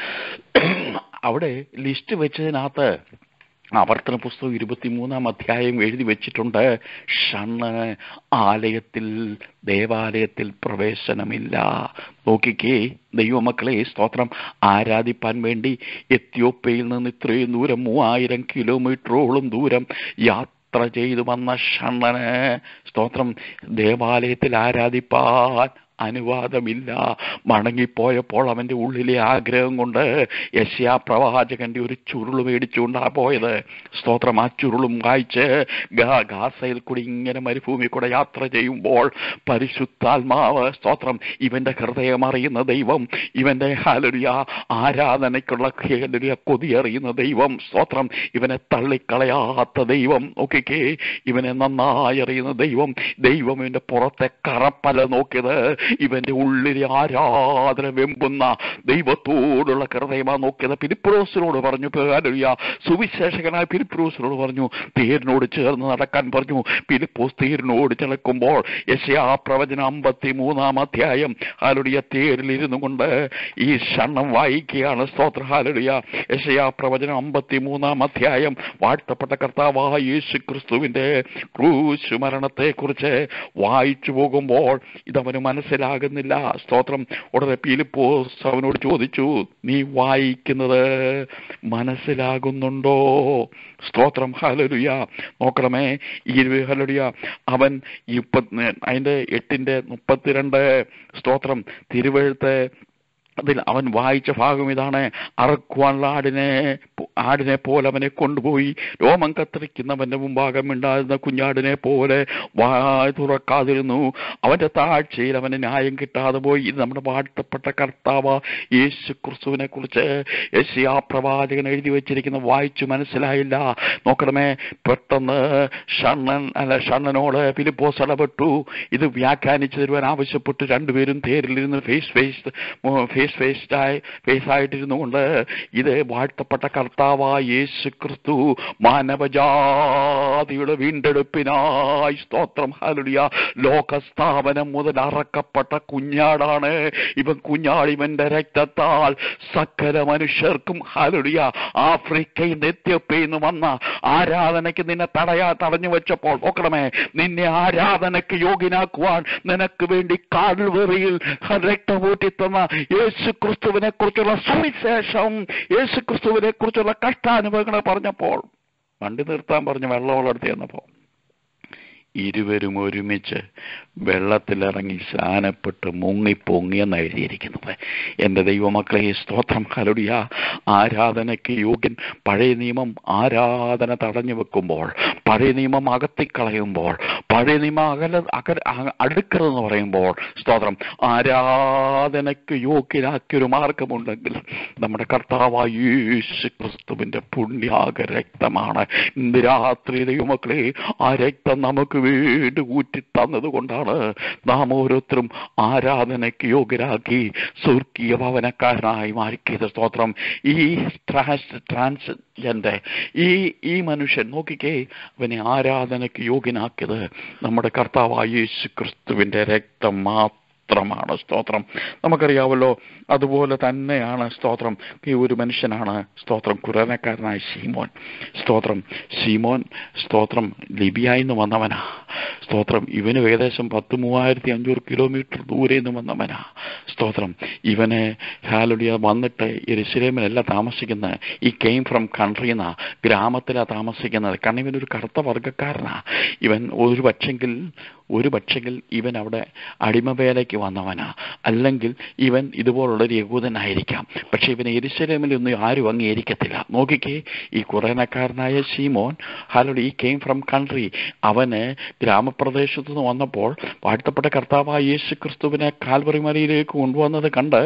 അവിടെ ലിസ്റ്റ് വെച്ചതിനകത്ത് ആവർത്തന പുസ്തകം ഇരുപത്തിമൂന്നാം അധ്യായം എഴുതി വെച്ചിട്ടുണ്ട് ഷണ്ണന് ആലയത്തിൽ ദേവാലയത്തിൽ പ്രവേശനമില്ല നോക്കിക്കേ ദൈവമക്കളെ സ്തോത്രം ആരാധിപ്പാൻ വേണ്ടി എത്യോപ്യയിൽ നിന്ന് ഇത്രയും ദൂരം മൂവായിരം കിലോമീറ്ററോളം ദൂരം യാത്ര ചെയ്തു വന്ന ഷണ്ണന് സ്തോത്രം ദേവാലയത്തിൽ ആരാധിപ്പാൻ അനുവാദമില്ല മടങ്ങിപ്പോയപ്പോൾ അവന്റെ ഉള്ളിലെ ആഗ്രഹം കൊണ്ട് യശ്യാ പ്രവാചകന്റെ ഒരു ചുരുള് മേടിച്ചുകൊണ്ടാ പോയത് സ്തോത്രം ആ ചുരുളും വായിച്ച് ഗാ- ഗാസയിൽ കൂടി ഇങ്ങനെ മരുഭൂമി കൂടെ യാത്ര ചെയ്യുമ്പോൾ പരിശുദ്ധാത്മാവ് സ്തോത്രം ഇവന്റെ ഹൃദയം അറിയുന്ന ദൈവം ഇവന്റെ ഹാലരിയ ആരാധനയ്ക്കുള്ള ഹാലരിയ കൊതി അറിയുന്ന ദൈവം സ്തോത്രം ഇവനെ തള്ളിക്കളയാത്ത ദൈവം നോക്കിക്കേ ഇവനെ നന്നായി അറിയുന്ന ദൈവം ദൈവം ഇവന്റെ പുറത്തെ കറപ്പല നോക്കിയത് ഇവന്റെ ഉള്ളിലെ ആരാധന വെമ്പുന്ന ദൈവത്തോടുള്ള ഹൃദയമാ നോക്കിയത് പിലിപ്രോസിനോട് പറഞ്ഞു ഹാലരിയ സുവിശേഷകനായ പിലിപ്രോസിനോട് പറഞ്ഞു തേരിനോട് ചേർന്ന് നടക്കാൻ പറഞ്ഞു പിലിപ്പോസ് തേരിനോട് ചിലക്കുമ്പോൾ യശയാ പ്രവചനം അമ്പത്തി മൂന്നാം അധ്യായം ഹാലുടിയ തേരിൽ ഇരുന്നു കൊണ്ട് ഈ ഷണ്ണം വായിക്കുകയാണ് സ്തോത്ര ഹാലുടിയ യശയാ പ്രവചനം അമ്പത്തി മൂന്നാം അധ്യായം വാഴ്ത്തപ്പെട്ട കർത്താവായ യേശു ക്രിസ്തുവിന്റെ ക്രൂശ് മരണത്തെ കുറിച്ച് വായിച്ചു പോകുമ്പോൾ ഇതവന് മനസ്സിലാകുന്നില്ല സ്തോത്രം ഉടനെ പീലിപ്പോസ് അവനോട് ചോദിച്ചു നീ വായിക്കുന്നത് മനസ്സിലാകുന്നുണ്ടോ സ്തോത്രം ഹലലുയ നോക്കണമേ ഈ ഹലലുയ അവൻ ഈ മുപ്പത്തി അതിന്റെ എട്ടിന്റെ മുപ്പത്തിരണ്ട് സ്തോത്രം തിരുവഴുത്ത് അതിൽ അവൻ വായിച്ച ഭാഗം ഇതാണ് അറക്കുവാനുള്ള ആടിനെ ആടിനെ പോലെ അവനെ കൊണ്ടുപോയി രോമം കത്തിരിക്കുന്നവന്റെ മുമ്പാകം ഉണ്ടായിരുന്ന കുഞ്ഞാടിനെ പോലെ വായ തുറക്കാതിരുന്നു അവന്റെ താഴ്ചയിൽ അവന് ന്യായം കിട്ടാതെ പോയി ഇത് നമ്മുടെ വാഴ്ത്തപ്പെട്ട കർത്താവ് യേശു ക്രിസ്തുവിനെ കുറിച്ച് യശയാ പ്രവാചകൻ എഴുതി വെച്ചിരിക്കുന്ന വായിച്ചു മനസ്സിലായില്ല നോക്കണമേ പെട്ടെന്ന് ഷണ്ണൻ അല്ല ഷണ്ണനോട് ഫിലിപ്പോസ് ഇടപെട്ടു ഇത് വ്യാഖ്യാനിച്ചു തരുവാൻ ആവശ്യപ്പെട്ടു രണ്ടുപേരും തേരിലിരുന്ന് ഫേസ് ഫേസ് ഫേസ് ഫേസ്ഡായി ഫേസ് ആയിട്ടിരുന്നു കൊണ്ട് ഇത് വാഴ്ത്തപ്പെട്ട കർത്താവായ യേശു ക്രിസ്തു മാനവജാതിയുടെ വീണ്ടെടുപ്പിനായി സ്തോത്രം ഹലുടിയ ലോകസ്ഥാപനം മുതൽ അറക്കപ്പെട്ട കുഞ്ഞാടാണ് ഇവൻ കുഞ്ഞാട് ഇവന്റെ രക്തത്താൽ സകല മനുഷ്യർക്കും ഹലുടിയ ആഫ്രിക്കയിൽ നിന്ന് എത്യോപ്യയിൽ നിന്ന് വന്ന ആരാധനയ്ക്ക് നിന്നെ തടയാ തടഞ്ഞു വെച്ചപ്പോൾ നോക്കണമേ നിന്നെ ആരാധനയ്ക്ക് യോഗ്യനാക്കുവാൻ നിനക്ക് വേണ്ടി കാൽവെറിയിൽ രക്തമൂറ്റി തന്ന യേശു ക്രിസ്തുവിനെ കുറിച്ചുള്ള സുവിശേഷം യേശു ക്രിസ്തുവിനെ കുറിച്ചുള്ള കഷ്ടാനുഭവങ്ങൾ പറഞ്ഞപ്പോൾ വണ്ടി നിർത്താൻ പറഞ്ഞ് വെള്ളമുള്ളടുത്ത് ചെന്നപ്പോൾ ഇരുവരും ഒരുമിച്ച് വെള്ളത്തിലിറങ്ങി സ്നാനപ്പെട്ട് മുങ്ങിപ്പൊങ്ങിയെന്ന് എഴുതിയിരിക്കുന്നു എൻ്റെ ദൈവമക്കളെ ഈ സ്തോത്രം കലുടിയ ആരാധനയ്ക്ക് യോഗ്യൻ പഴയ നിയമം ആരാധന തടഞ്ഞു വെക്കുമ്പോൾ പഴയ നിയമം അകത്തിക്കളയുമ്പോൾ പഴയ നിയമം അകല അകല അടുക്കരുതെന്ന് പറയുമ്പോൾ സ്തോത്രം ആരാധനയ്ക്ക് യോഗ്യനാക്കിയൊരു മാർഗമുണ്ടെങ്കിൽ നമ്മുടെ കർത്താവായ യേശു ക്രിസ്തുവിൻ്റെ പുണ്യാക രക്തമാണ് ഇന്ന് രാത്രി ദൈവമക്കളെ ആ രക്തം നമുക്ക് വീട് ഊറ്റി തന്നത് കൊണ്ടാണ് നാം ഓരോരുത്തരും ആരാധനയ്ക്ക് യോഗ്യരാക്കി സ്വർഗീയ ഭവനക്കാരനായി മാറിക്കിയത് സ്തോത്രം ഈ ട്രാൻസ് ട്രാൻസ്ജെൻഡർ ഈ ഈ മനുഷ്യൻ നോക്കിക്കേ അവനെ ആരാധനയ്ക്ക് യോഗ്യനാക്കിയത് നമ്മുടെ കർത്താവായ യേശു ക്രിസ്തുവിൻ്റെ രക്തം മാത്രം മാത്രമാണ് സ്തോത്രം നമുക്കറിയാമല്ലോ അതുപോലെ തന്നെയാണ് സ്തോത്രം ഈ ഒരു മനുഷ്യനാണ് സ്തോത്രം കുറനക്കാരനായ ശീമോൻ സ്തോത്രം ശീമോൻ സ്തോത്രം ലിബിയായി നിന്ന് വന്നവനാ സ്തോത്രം ഇവന് ഏകദേശം പത്ത് മൂവായിരത്തി അഞ്ഞൂറ് കിലോമീറ്റർ ദൂരെ നിന്ന് വന്നവനാ സ്തോത്രം ഇവന് ഹാലുടിയ വന്നിട്ട് എരുസലേമിലല്ല താമസിക്കുന്നത് ഈ കെയിം ഫ്രം കൺട്രി എന്നാ ഗ്രാമത്തിലാണ് താമസിക്കുന്നത് കാരണം ഇവനൊരു കറുത്ത വർഗ്ഗക്കാരനാ ഇവൻ ഒരു പക്ഷെങ്കിൽ ഒരു പക്ഷെങ്കിൽ ഇവൻ അവിടെ അടിമവേലയ്ക്ക് വന്നവനാ അല്ലെങ്കിൽ ഇവൻ ഇതുപോലുള്ളൊരു യഹൂദനായിരിക്കാം പക്ഷെ ഇവൻ എരിശലേമിലൊന്നും ആരും അംഗീകരിക്കത്തില്ല നോക്കിക്കേ ഈ കുറേനക്കാരനായ ശീമോൻ ഹാലോട് ഈ കെയിം ഫ്രം കൺട്രി അവന് ഗ്രാമപ്രദേശത്തു നിന്ന് വന്നപ്പോൾ വാഴ്ത്തപ്പെട്ട കർത്താവായ യേശു ക്രിസ്തുവിനെ കാൽവറി മലയിലേക്ക് കൊണ്ടുവന്നത് കണ്ട്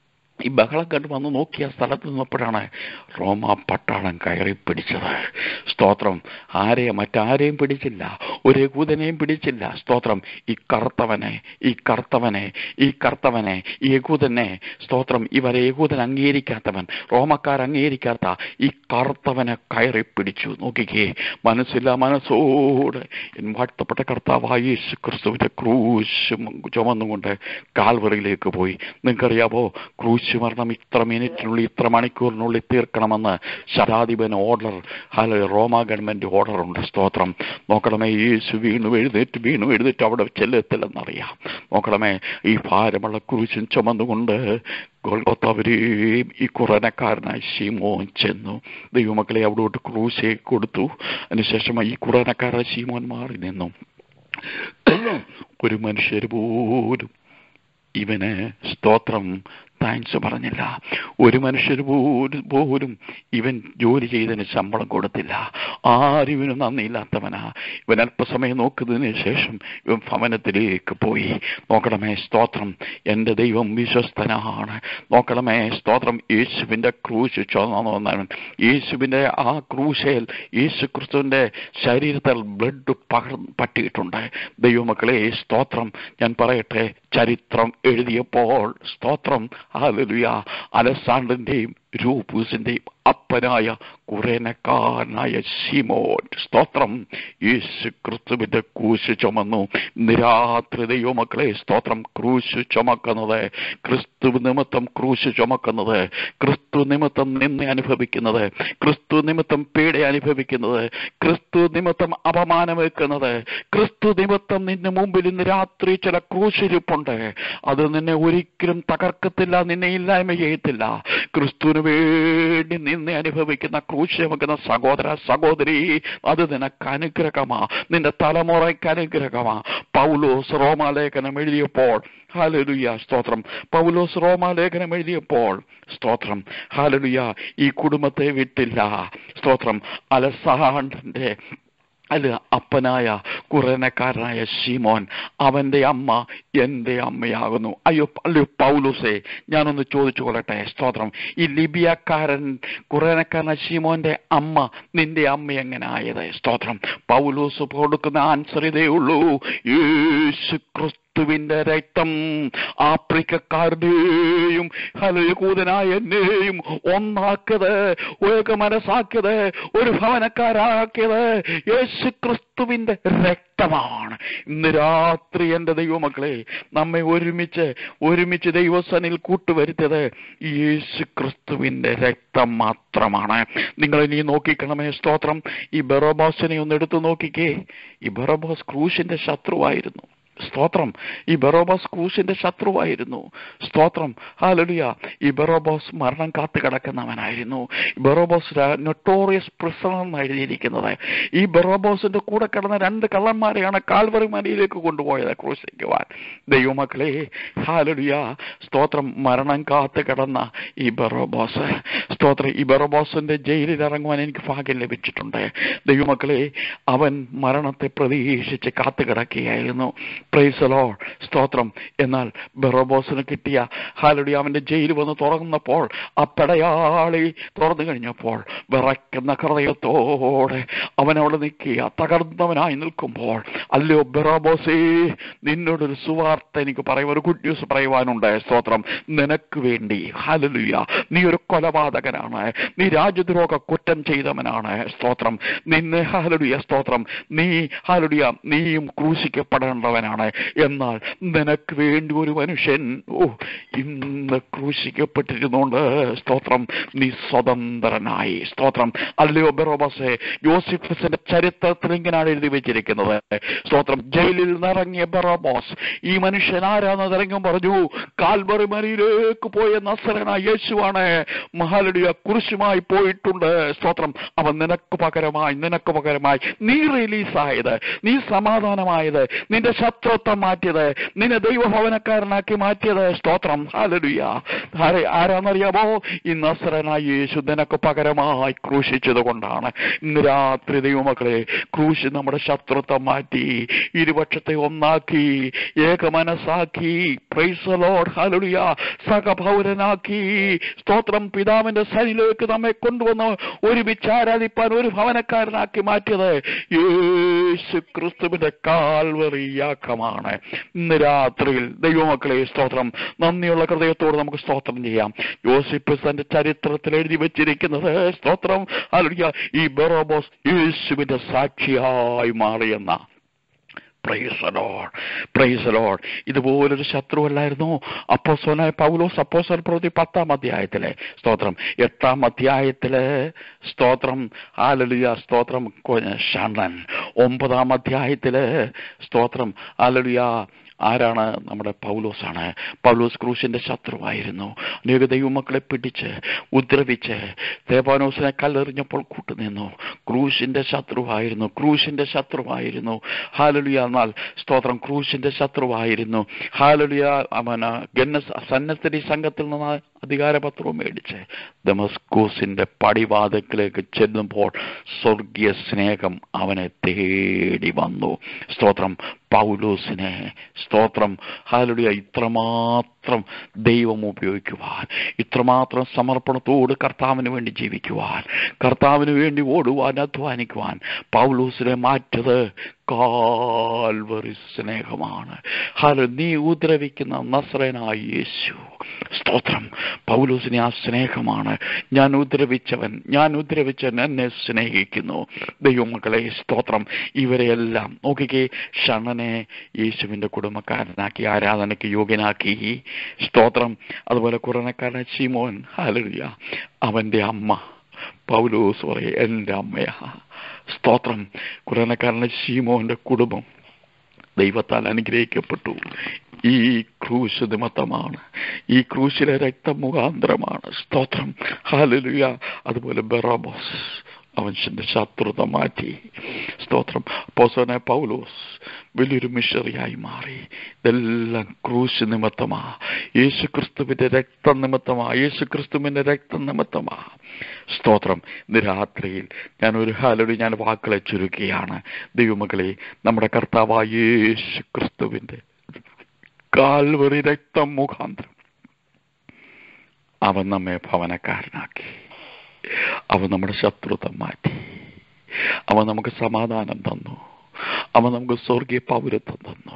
ഈ ബഹളം കണ്ട് വന്ന് നോക്കിയ സ്ഥലത്ത് നിന്നപ്പോഴാണ് റോമ പട്ടാളം കയറി പിടിച്ചത് സ്തോത്രം ആരെയും മറ്റാരെയും പിടിച്ചില്ല ഒരു യകൂദനെയും പിടിച്ചില്ല സ്തോത്രം ഈ കറുത്തവനെ ഈ കറുത്തവനെ ഈ കറുത്തവനെ ഈ യകൂദനെ സ്തോത്രം ഇവരെ യകൂദൻ അംഗീകരിക്കാത്തവൻ റോമക്കാർ അംഗീകരിക്കാത്ത ഈ കറുത്തവനെ കയറി പിടിച്ചു നോക്കിക്കേ മനസ്സില്ല മനസ്സോട് എൻ വാഴ്ത്തപ്പെട്ട കർത്താവായ യേശു ക്രിസ്തുവിന്റെ ക്രൂശ് ചുമന്നുകൊണ്ട് കാൽവറിയിലേക്ക് പോയി നിങ്ങൾക്കറിയാവോ ക്രൂശ് മരണം ഇത്ര മിനിറ്റിനുള്ളിൽ ഇത്ര മണിക്കൂറിനുള്ളിൽ തീർക്കണമെന്ന് ശതാധിപൻ ഓർഡർ ഹല റോമ ഗവൺമെന്റ് ഓർഡർ ഉണ്ട് സ്തോത്രം നോക്കണമേ യേശു വീണു എഴുന്നേറ്റ് വീണു എഴുന്നേറ്റ് അവിടെ ചെല്ലെത്തില്ലെന്നറിയാം നോക്കണമേ ഈ ഭാരമുള്ള ക്രൂശും ചുമന്നുകൊണ്ട് ഗോൾഗോത്തവരെയും ഈ കുറനക്കാരനായ ശീമോൻ ചെന്നു ദൈവമക്കളെ അവിടോട്ട് ക്രൂശെ കൊടുത്തു അതിനുശേഷം ഈ കുറനക്കാരൻ ശീമോൻ മാറി നിന്നു ഒരു മനുഷ്യർ പോലും ഇവന് സ്തോത്രം താങ്ക്സ് പറഞ്ഞില്ല ഒരു മനുഷ്യർ പോലും പോലും ഇവൻ ജോലി ചെയ്തതിന് ശമ്പളം കൊടുത്തില്ല ആരും ഇവന് നന്ദിയില്ലാത്തവനാ ഇവൻ അല്പസമയം നോക്കുന്നതിന് ശേഷം ഇവൻ ഭവനത്തിലേക്ക് പോയി നോക്കണമേ സ്തോത്രം എൻ്റെ ദൈവം വിശ്വസ്തനാണ് നോക്കണമേ സ്തോത്രം യേശുവിൻ്റെ ക്രൂശ് ചുമന്നവൻ യേശുവിൻ്റെ ആ ക്രൂശയിൽ യേശു ക്രിസ്തുവിൻ്റെ ശരീരത്തിൽ ബ്ലഡ് പകർ പറ്റിയിട്ടുണ്ട് ദൈവമക്കളെ സ്തോത്രം ഞാൻ പറയട്ടെ ചരിത്രം എഴുതിയപ്പോൾ സ്തോത്രം ഹാലലുയ അലസാണ്ടറിന്റെയും രൂപൂസിന്റെയും അപ്പനായ കുറേനക്കാരനായ ശിമോൻ സ്തോത്രം യേശു ക്രിസ്തുവിന്റെ ക്രൂശ് ചുമന്നു നിരാത്രി ദൈവമക്കളെ സ്തോത്രം ക്രൂശ് ചുമക്കുന്നത് ക്രിസ്തു നിമിത്തം ക്രൂശ് ചുമക്കുന്നത് ക്രിസ്തു നിമിത്തം നിന്നെ അനുഭവിക്കുന്നത് ക്രിസ്തു നിമിത്തം പീഡ അനുഭവിക്കുന്നത് ക്രിസ്തു നിമിത്തം അപമാനമേക്കുന്നത് ക്രിസ്തു നിമിത്തം നിന്റെ മുമ്പിൽ ഇന്ന് രാത്രി ചില ക്രൂശിരിപ്പുണ്ട് അത് നിന്നെ ഒരിക്കലും തകർക്കത്തില്ല നിന്നെ ഇല്ലായ്മ ചെയ്യത്തില്ല ക്രിസ്തുവിന് കർത്താവിന് വേണ്ടി നിന്നെ അനുഭവിക്കുന്ന ക്രൂശ് ചുമക്കുന്ന സഹോദര സഹോദരി അത് നിനക്ക് അനുഗ്രഹമാ നിന്റെ തലമുറയ്ക്ക് അനുഗ്രഹമാ പൗലോസ് റോമാലേഖനം എഴുതിയപ്പോൾ ഹാലലുയ സ്തോത്രം പൗലോസ് റോമാലേഖനം എഴുതിയപ്പോൾ സ്തോത്രം ഹാലലുയ ഈ കുടുംബത്തെ വിട്ടില്ല സ്തോത്രം അലസാണ്ടന്റെ അല്ല അപ്പനായ കുറനക്കാരനായ ശീമോൻ അവന്റെ അമ്മ എന്റെ അമ്മയാകുന്നു അയ്യോ അല്ലയോ പൗലൂസേ ഞാനൊന്ന് ചോദിച്ചു കൊള്ളട്ടെ സ്തോത്രം ഈ ലിബിയക്കാരൻ കുറനക്കാരനായ ശീമോന്റെ അമ്മ നിന്റെ അമ്മ എങ്ങനെ ആയത് സ്തോത്രം പൗലൂസ് കൊടുക്കുന്ന ആൻസർ ഇതേ ഉള്ളൂ യേശു ക്രിസ്തുവിന്റെ രക്തം ആഫ്രിക്കക്കാരുടെയും ഹലയകൂതനായ എന്നെയും ഒന്നാക്കിയത് ഒരു മനസ്സാക്കിയത് ഒരു ഭവനക്കാരാക്കിയത് യേശു ക്രിസ്തുവിന്റെ രക്തമാണ് ഇന്ന് രാത്രി എൻ്റെ ദൈവമക്കളെ നമ്മെ ഒരുമിച്ച് ഒരുമിച്ച് ദൈവസനിൽ കൂട്ടുവരുത്തിയത് യേശു ക്രിസ്തുവിന്റെ രക്തം മാത്രമാണ് നിങ്ങൾ ഇനി നോക്കിക്കണമേ സ്തോത്രം ഈ ബെറോബോസിനെ ഒന്ന് എടുത്തു നോക്കിക്കേ ഈ ബെറോബോസ് ക്രൂശിന്റെ ശത്രുവായിരുന്നു സ്തോത്രം ഈ ബെറോബോസ് ക്രൂശിന്റെ ശത്രുവായിരുന്നു സ്തോത്രം ഹാലലുയ ഈ ബെറോബോസ് മരണം കാത്തു കിടക്കുന്നവനായിരുന്നു ബെറോബോസ് നൊട്ടോറിയസ് പ്രിസണർ എന്ന് എഴുതിയിരിക്കുന്നത് ഈ ബെറോബോസിന്റെ കൂടെ കിടന്ന രണ്ട് കള്ളന്മാരെയാണ് കാൽവറി മലയിലേക്ക് കൊണ്ടുപോയത് ക്രൂശിക്കുവാൻ ദൈവമക്കളെ ഹാലലുയ സ്തോത്രം മരണം കാത്തു കിടന്ന ഈ ബെറോബോസ് സ്തോത്രം ഈ ബെറോബോസിന്റെ ജയിലിൽ ഇറങ്ങുവാൻ എനിക്ക് ഭാഗ്യം ലഭിച്ചിട്ടുണ്ട് ദൈവമക്കളെ അവൻ മരണത്തെ പ്രതീക്ഷിച്ച് കാത്തു കിടക്കുകയായിരുന്നു പ്രൈസലോ സ്തോത്രം എന്നാൽ ബെറോബോസിന് കിട്ടിയ ഹാലടി അവന്റെ ജയിൽ വന്ന് തുറന്നപ്പോൾ ആ പടയാളി തുറന്നു കഴിഞ്ഞപ്പോൾ വിറയ്ക്കുന്ന ഹൃദയത്തോടെ അവനവിടെ നിൽക്കുക തകർന്നവനായി നിൽക്കുമ്പോൾ അല്ലയോ ബെറോബോസേ നിന്നോടൊരു സുവാർത്ത എനിക്ക് പറയും ഒരു ഗുഡ് ന്യൂസ് പറയുവാനുണ്ട് സ്തോത്രം നിനക്ക് വേണ്ടി ഹാലലുയ നീ ഒരു കൊലപാതകനാണ് നീ രാജ്യദ്രോഹ കുറ്റം ചെയ്തവനാണ് സ്തോത്രം നിന്നെ ഹാലലുയ സ്തോത്രം നീ ഹാലലുയ നീയും ക്രൂശിക്കപ്പെടേണ്ടവനാണ് എന്നാൽ നിനക്ക് വേണ്ടി ഒരു മനുഷ്യൻ ഓ ഇന്ന് ക്രൂശിക്കപ്പെട്ടിരുന്നുകൊണ്ട് സ്തോത്രം നീ സ്വതന്ത്രനായി സ്തോത്രം അല്ലയോ ബെറോബസെ യോസിഫസിന്റെ ചരിത്രത്തിൽ ഇങ്ങനെയാണ് എഴുതി വെച്ചിരിക്കുന്നത് സ്തോത്രം ജയിലിൽ നിറങ്ങിയ ബെറോബോസ് ഈ മനുഷ്യൻ ആരാന്ന് തിരങ്ങും പറഞ്ഞു കാൽബറി മരിയിലേക്ക് പോയ നസരനായ യേശുവാണ് മഹാലടിയ കുരിശുമായി പോയിട്ടുണ്ട് സ്തോത്രം അവൻ നിനക്ക് പകരമായി നിനക്ക് പകരമായി നീ റിലീസായത് നീ സമാധാനമായത് നിന്റെ ശത്രുത്വം മാറ്റിയത് നിന്നെ ദൈവഭവനക്കാരനാക്കി മാറ്റിയത് സ്തോത്രം ഹാലലുയ ആരെ ആരാന്നറിയാമോ ഈ നസറനായ യേശു നിനക്ക് പകരമായി ക്രൂശിച്ചത് കൊണ്ടാണ് ഇന്ന് രാത്രി ദൈവമക്കളെ ക്രൂശ് നമ്മുടെ ശത്രുത്വം മാറ്റി ഇരുപക്ഷത്തെ ഒന്നാക്കി ഏകമനസ്സാക്കി പ്രൈസലോഡ് ഹാലലുയ സഹപൗരനാക്കി സ്തോത്രം പിതാവിന്റെ സനിലേക്ക് നമ്മെ കൊണ്ടുവന്ന് ഒരുമിച്ച് ആരാധിപ്പാൻ ഒരു ഭവനക്കാരനാക്കി മാറ്റിയത് യേശു ക്രിസ്തുവിന്റെ കാൽവറിയാക്കമാണ് ഇന്ന് രാത്രിയിൽ ദൈവമക്കളെ സ്തോത്രം നന്ദിയുള്ള ഹൃദയത്തോട് നമുക്ക് സ്തോത്രം ചെയ്യാം യോസിപ്പ് തന്റെ ചരിത്രത്തിൽ എഴുതി വെച്ചിരിക്കുന്നത് സ്തോത്രം അല്ലെങ്കിൽ ഈ ബെറോബോസ് യേശുവിന്റെ സാക്ഷിയായി മാറിയെന്ന പ്രൈസലോഡ് ഇതുപോലൊരു ശത്രുവല്ലായിരുന്നു അപ്പോസോനായ പൗലോസ് അപ്പോസോൻ പ്രവൃത്തി പത്താം അധ്യായത്തിലെ സ്തോത്രം എട്ടാം അധ്യായത്തില് സ്തോത്രം ആലലിയ സ്തോത്രം ഷണ്ണൻ ഒമ്പതാം അധ്യായത്തില് സ്തോത്രം ആലലിയ ആരാണ് നമ്മുടെ പൗലോസാണ് പൗലോസ് ക്രൂശിന്റെ ശത്രുവായിരുന്നു അനേക ദൈവമക്കളെ പിടിച്ച് ഉദ്രവിച്ച് ദേവാനോസിനെ കല്ലെറിഞ്ഞപ്പോൾ കൂട്ടുനിന്നു ക്രൂശിന്റെ ശത്രുവായിരുന്നു ക്രൂശിന്റെ ശത്രുവായിരുന്നു ഹാലലിയ എന്നാൽ സ്തോത്രം ക്രൂശിന്റെ ശത്രുവായിരുന്നു ഹാലലിയ അവന ഗന്നസ് സന്നദ്ധി സംഘത്തിൽ നിന്ന് അധികാരപത്രവും മേടിച്ച് ദമസ്കൂസിന്റെ പടിവാദത്തിലേക്ക് ചെല്ലുമ്പോൾ സ്വർഗീയ സ്നേഹം അവനെ തേടി വന്നു സ്തോത്രം പൗലൂസിനെ സ്തോത്രം ഹാലുടിയ ഇത്രമാത്രം ദൈവം ഉപയോഗിക്കുവാൻ ഇത്രമാത്രം സമർപ്പണത്തോട് കർത്താവിന് വേണ്ടി ജീവിക്കുവാൻ കർത്താവിന് വേണ്ടി ഓടുവാൻ അധ്വാനിക്കുവാൻ പൗലൂസിനെ മാറ്റത് കാൽവറി സ്നേഹമാണ് ഹലോ നീ ഉദ്രവിക്കുന്ന നസ്രനായ യേശു സ്തോത്രം പൗലൂസിനെ ആ സ്നേഹമാണ് ഞാൻ ഉദ്രവിച്ചവൻ ഞാൻ ഉദ്രവിച്ചവൻ എന്നെ സ്നേഹിക്കുന്നു ദൈവമക്കളെ സ്തോത്രം ഇവരെയെല്ലാം നോക്കിക്കേ ഷണ്ണനെ യേശുവിൻ്റെ കുടുംബക്കാരനാക്കി ആരാധനയ്ക്ക് യോഗ്യനാക്കി സ്തോത്രം അതുപോലെ കുറനക്കാരൻ ശിമോൻ ഹാലറിയ അവൻ്റെ അമ്മ പൗലോസ് പറയും എൻ്റെ അമ്മയാ സ്തോത്രം കുറനക്കാരൻ്റെ ശീമോന്റെ കുടുംബം ദൈവത്താൽ അനുഗ്രഹിക്കപ്പെട്ടു ഈ ക്രൂശ് നിമിത്തമാണ് ഈ ക്രൂശിലെ രക്തം മുഖാന്തരമാണ് സ്തോത്രം ഹാലലുയ അതുപോലെ ബെറോബോസ് അവൻ്റെ ശത്രുത മാറ്റി സ്തോത്രം പോസോനെ പൗലോസ് വലിയൊരു മിഷറിയായി മാറി ഇതെല്ലാം ക്രൂശ് നിമിത്തമാ യേശു ക്രിസ്തുവിന്റെ രക്തം നിമിത്തമാ യേശു ക്രിസ്തുവിന്റെ രക്തം നിമിത്തമാ സ്തോത്രം ഇന്ന് രാത്രിയിൽ ഞാൻ ഒരു ഹാലൊരു ഞാൻ വാക്കുകളെ ചുരുക്കുകയാണ് ദൈവമകളെ നമ്മുടെ കർത്താവായ യേശു ക്രിസ്തുവിന്റെ കാൽവറി രക്തം മുഖാന്തരം അവൻ നമ്മെ ഭവനക്കാരനാക്കി അവൻ നമ്മുടെ ശത്രുത മാറ്റി അവൻ നമുക്ക് സമാധാനം തന്നു അവൻ നമുക്ക് സ്വർഗീയ പൗരത്വം തന്നു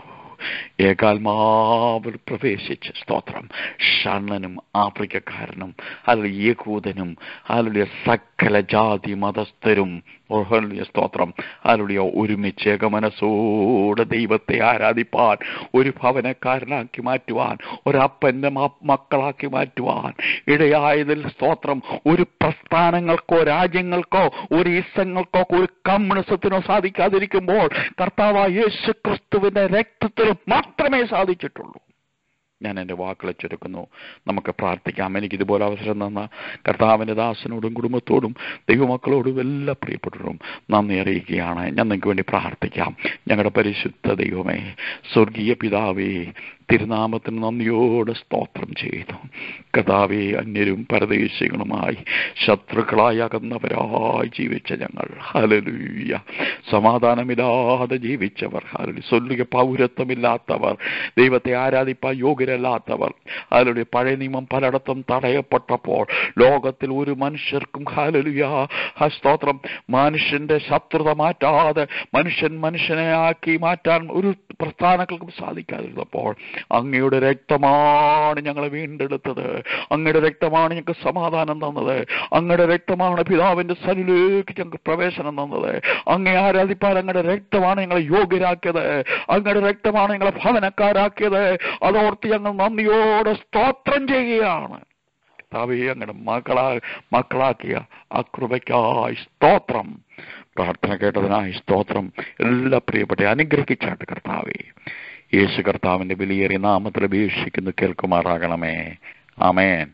ഏകാത്മാവിൽ പ്രവേശിച്ച് സ്തോത്രം ഷണ്ണനും ആഫ്രിക്കക്കാരനും അല്ലെങ്കിൽ യഹൂദനും അതിലുള്ള സകല ജാതി മതസ്ഥരും ഓഹല്യ സ്തോത്രം അതിലുള്ള ഒരുമിച്ച് ഏകമനസ്സോടെ ദൈവത്തെ ആരാധിപ്പാൻ ഒരു ഭവനക്കാരനാക്കി മാറ്റുവാൻ ഒരപ്പന്റെ മക്കളാക്കി മാറ്റുവാൻ ഇടയായതിൽ സ്തോത്രം ഒരു പ്രസ്ഥാനങ്ങൾക്കോ രാജ്യങ്ങൾക്കോ ഒരു ഈസങ്ങൾക്കോ ഒരു കമ്മ്യൂണിസത്തിനോ സാധിക്കാതിരിക്കുമ്പോൾ കർത്താവ് യേശു ക്രിസ്തുവിന്റെ രക്തത്തിൽ മാത്രമേ സാധിച്ചിട്ടുള്ളൂ ഞാൻ എൻ്റെ വാക്കുകളെ ചുരുക്കുന്നു നമുക്ക് പ്രാർത്ഥിക്കാം എനിക്ക് ഇതുപോലെ അവസരം തന്ന കർത്താവിൻ്റെ ദാസനോടും കുടുംബത്തോടും ദൈവമക്കളോടും എല്ലാ പ്രിയപ്പെട്ടവരും നന്ദി അറിയിക്കുകയാണ് ഞാൻ നിങ്ങൾക്ക് വേണ്ടി പ്രാർത്ഥിക്കാം ഞങ്ങളുടെ പരിശുദ്ധ ദൈവമേ സ്വർഗീയ പിതാവേ തിരുനാമത്തിന് നന്ദിയോടെ സ്തോത്രം ചെയ്തു കഥാവെ അന്യരും പരദേശികളുമായി ശത്രുക്കളായി അകന്നവരായി ജീവിച്ച ഞങ്ങൾ ഹലലുയ്യ സമാധാനമില്ലാതെ ജീവിച്ചവർ ഹലലു സൊല്ലുക പൗരത്വമില്ലാത്തവർ ദൈവത്തെ ആരാധിപ്പാൻ യോഗ്യരല്ലാത്തവർ ഹലലു പഴയ നിയമം പലയിടത്തും തടയപ്പെട്ടപ്പോൾ ലോകത്തിൽ ഒരു മനുഷ്യർക്കും ഹലലുയ സ്തോത്രം മനുഷ്യന്റെ ശത്രുത മാറ്റാതെ മനുഷ്യൻ മനുഷ്യനെ ആക്കി മാറ്റാൻ ഒരു പ്രസ്ഥാനങ്ങൾക്കും സാധിക്കാതിരുന്നപ്പോൾ അങ്ങയുടെ രക്തമാണ് ഞങ്ങളെ വീണ്ടെടുത്തത് അങ്ങയുടെ രക്തമാണ് ഞങ്ങൾക്ക് സമാധാനം തന്നത് അങ്ങയുടെ രക്തമാണ് പിതാവിന്റെ സനിലേക്ക് ഞങ്ങൾക്ക് പ്രവേശനം തന്നത് അങ്ങേ ആരാധിപ്പാൻ അങ്ങയുടെ രക്തമാണ് ഞങ്ങളെ യോഗ്യരാക്കിയത് അങ്ങയുടെ രക്തമാണ് ഞങ്ങളെ ഭവനക്കാരാക്കിയത് അതോർത്ത് ഞങ്ങൾ നന്ദിയോടെ സ്തോത്രം ചെയ്യുകയാണ് കർത്താവേ അങ്ങയുടെ മക്കളാ മക്കളാക്കിയ ആ കൃപയ്ക്കായി സ്തോത്രം പ്രാർത്ഥന കേട്ടതിനായി സ്തോത്രം എല്ലാ പ്രിയപ്പെട്ട അനുഗ്രഹിച്ചാട്ട് കർത്താവേ യേശു കർത്താവിന്റെ വിലയേറിയ നാമത്തിൽ അപേക്ഷിക്കുന്നു കേൾക്കുമാറാകണമേ ആമേൻ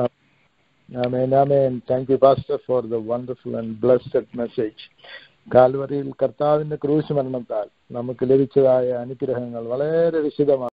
Amen, amen. Thank you, Pastor, for the wonderful and blessed message. കാൽവറിയിൽ കർത്താവിന്റെ ക്രൂശ് മരണത്താൽ നമുക്ക് ലഭിച്ചതായ അനുഗ്രഹങ്ങൾ വളരെ വിശദമാണ്